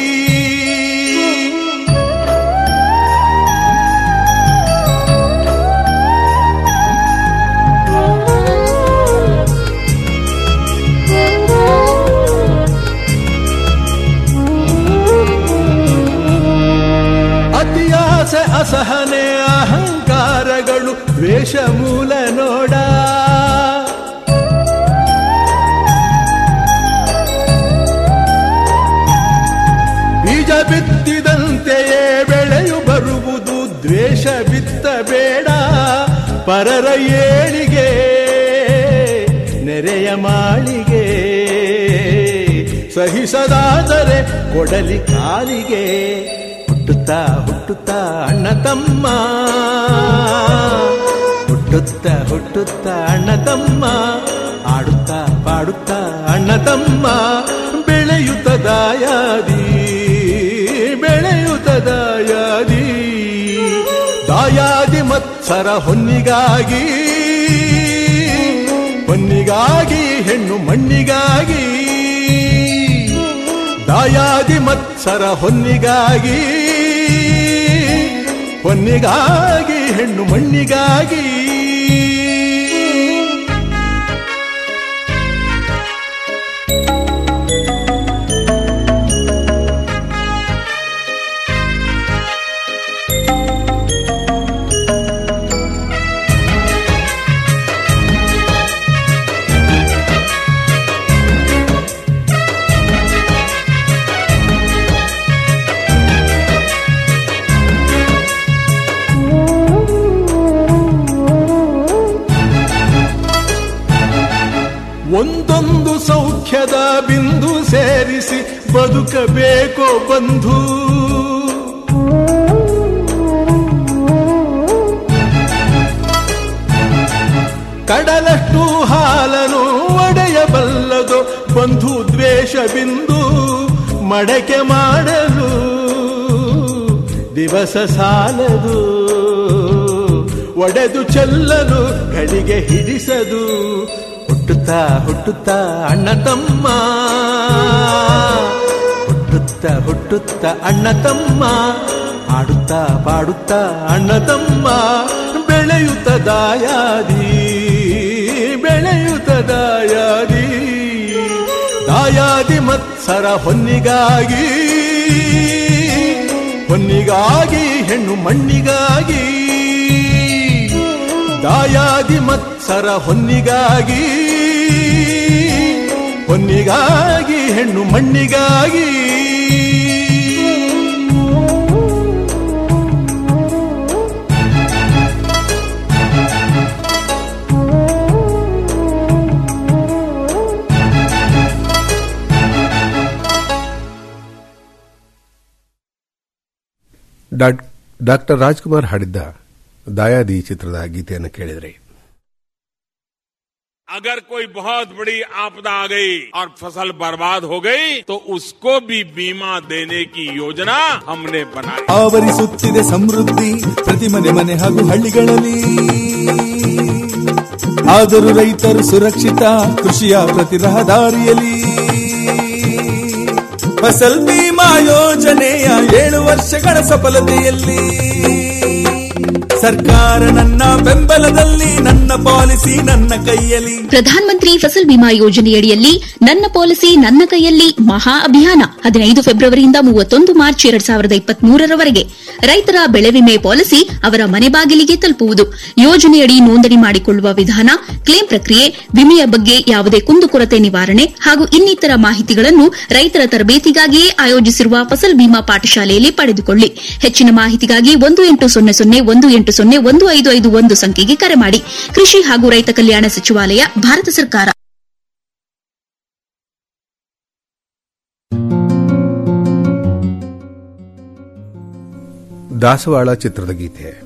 ಅತಿಯಾಸೆ ಅಸಹನೆ ಅಹಂಕಾರಗಳು ದ್ವೇಷ ಮೂಲ ನೋಡ ಬೀಜ ಬಿತ್ತಿದಂತೆಯೇ ಬೆಳೆಯು ಬರುವುದು ದ್ವೇಷ ಬಿತ್ತಬೇಡ ಪರರ ಏಳಿಗೆ ನೆರೆಯ ಮಾಳಿಗೆ ಸಹಿಸದಾದರೆ ಕೊಡಲಿ ಕಾಲಿಗೆ ಹುಟ್ಟುತ್ತಾ ಹುಟ್ಟುತ್ತಾ ಅಣ್ಣ ತಮ್ಮ ಹುಟ್ಟುತ್ತಾ ಹುಟ್ಟುತ್ತಾ ಅಣ್ಣ ತಮ್ಮ ಆಡುತ್ತಾ ಪಾಡುತ್ತಾ ಅಣ್ಣ ತಮ್ಮ ಬೆಳೆಯುತ್ತ ದಾಯಾದಿ ಬೆಳೆಯುತ್ತ ದಾಯಾದಿ ದಾಯಾದಿ ಮತ್ಸರ ಹೊನ್ನಿಗಾಗಿ ಹೊನ್ನಿಗಾಗಿ ಹೆಣ್ಣು ಮಣ್ಣಿಗಾಗಿ ದಾಯಾದಿ ಮತ್ಸರ ಹೊನ್ನಿಗಾಗಿ ಹೊನ್ನಿಗಾಗಿ ಹೆಣ್ಣು ಮಣ್ಣಿಗಾಗಿ ಒಂದೊಂದು ಸೌಖ್ಯದ ಬಿಂದು ಸೇರಿಸಿ ಬದುಕಬೇಕೋ ಬಂಧು ಕಡಲಷ್ಟು ಹಾಲನು ಒಡೆಯಬಲ್ಲದು ಬಂಧು ದ್ವೇಷ ಬಿಂದು ಮಡಕೆ ಮಾಡಲು ದಿವಸ ಸಾಲದು ಒಡೆದು ಚೆಲ್ಲಲು ಗಳಿಗೆ ಹಿಡಿಸದು ಹುಟ್ಟುತ್ತಾ ಹುಟ್ಟುತ್ತಾ ಅಣ್ಣ ತಮ್ಮ ಹುಟ್ಟುತ್ತಾ ಹುಟ್ಟುತ್ತಾ ಅಣ್ಣ ತಮ್ಮ ಆಡುತ್ತಾ ಪಾಡುತ್ತಾ ಅಣ್ಣ ತಮ್ಮ ಬೆಳೆಯುತ್ತ ದಾಯಾದಿ ಬೆಳೆಯುತ್ತ ದಾಯಾದಿ ದಾಯಾದಿ ಮತ್ಸರ ಹೊನ್ನಿಗಾಗಿ ಹೊನ್ನಿಗಾಗಿ ಹೆಣ್ಣು ಮಣ್ಣಿಗಾಗಿ ದಾಯಾದಿ ಮತ್ಸರ ಹೊನ್ನಿಗಾಗಿ ಹೊನ್ನಿಗಾಗಿ ಹೆಣ್ಣು ಮಣ್ಣಿಗಾಗಿ ಡಾಕ್ಟರ್ ರಾಜ್ಕುಮಾರ್ ಹಾಡಿದ್ದ ದಾಯಾದಿ ಚಿತ್ರದ ಗೀತೆಯನ್ನು ಕೇಳಿದರೆ अगर कोई बहुत बड़ी आपदा आ गई और फसल बर्बाद हो गई तो उसको भी बीमा देने की योजना हमने बनाई ಆವರಿಸುತ್ತಿದೆ ಸಮೃದ್ಧಿ ಪ್ರತಿ ಮನೆ ಮನೆ ಹಾಗೂ ಹಳ್ಳಿಗಳಲ್ಲಿ ಆದರೂ ರೈತರು ಸುರಕ್ಷಿತ ಕೃಷಿಯ ಪ್ರತಿ ರಹದಾರಿಯಲ್ಲಿ ಫಸಲ್ ಬಿಮಾ ಯೋಜನೆಯ ಏಳು ವರ್ಷಗಳ ಸಫಲತೆಯಲ್ಲಿ ಸರ್ಕಾರ ನನ್ನ ಬೆಂಬಲದಲ್ಲಿ ನನ್ನ ಪಾಲಿಸಿ ನನ್ನ ಕೈಯಲ್ಲಿ ಪ್ರಧಾನಮಂತ್ರಿ ಫಸಲ್ ಬಿಮಾ ಯೋಜನೆಯಡಿಯಲ್ಲಿ ನನ್ನ ಪಾಲಿಸಿ ನನ್ನ ಕೈಯಲ್ಲಿ ಮಹಾ ಅಭಿಯಾನ ಹದಿನೈದು ಫೆಬ್ರವರಿಯಿಂದ ಮೂವತ್ತೊಂದು ಮಾರ್ಚ್ ಎರಡ್ ಸಾವಿರದ ಇಪ್ಪತ್ಮೂರರವರೆಗೆ ರೈತರ ಬೆಳೆ ವಿಮೆ ಪಾಲಿಸಿ ಅವರ ಮನೆ ಬಾಗಿಲಿಗೆ ತಲುಪುವುದು ಯೋಜನೆಯಡಿ ನೋಂದಣಿ ಮಾಡಿಕೊಳ್ಳುವ ವಿಧಾನ ಕ್ಲೇಮ್ ಪ್ರಕ್ರಿಯೆ ವಿಮೆಯ ಬಗ್ಗೆ ಯಾವುದೇ ಕುಂದುಕೊರತೆ ನಿವಾರಣೆ ಹಾಗೂ ಇನ್ನಿತರ ಮಾಹಿತಿಗಳನ್ನು ರೈತರ ತರಬೇತಿಗಾಗಿಯೇ ಆಯೋಜಿಸಿರುವ ಫಸಲ್ ಬಿಮಾ ಪಾಠಶಾಲೆಯಲ್ಲಿ ಪಡೆದುಕೊಳ್ಳಿ ಹೆಚ್ಚಿನ ಮಾಹಿತಿಗಾಗಿ ಒಂದು ಎಂಟು ಸೊನ್ನೆ ಸೊನ್ನೆ ಒಂದು ಎಂಟು ಸೊನ್ನೆ ಒಂದು ಐದು ಐದು ಒಂದು ಸಂಖ್ಯೆಗೆ ಕರೆ ಮಾಡಿ ಕೃಷಿ ಹಾಗೂ ರೈತ ಕಲ್ಯಾಣ ಸಚಿವಾಲಯ ಭಾರತ ಸರ್ಕಾರ ದಾಸವಾಳ ಚಿತ್ರದ ಗೀತೆ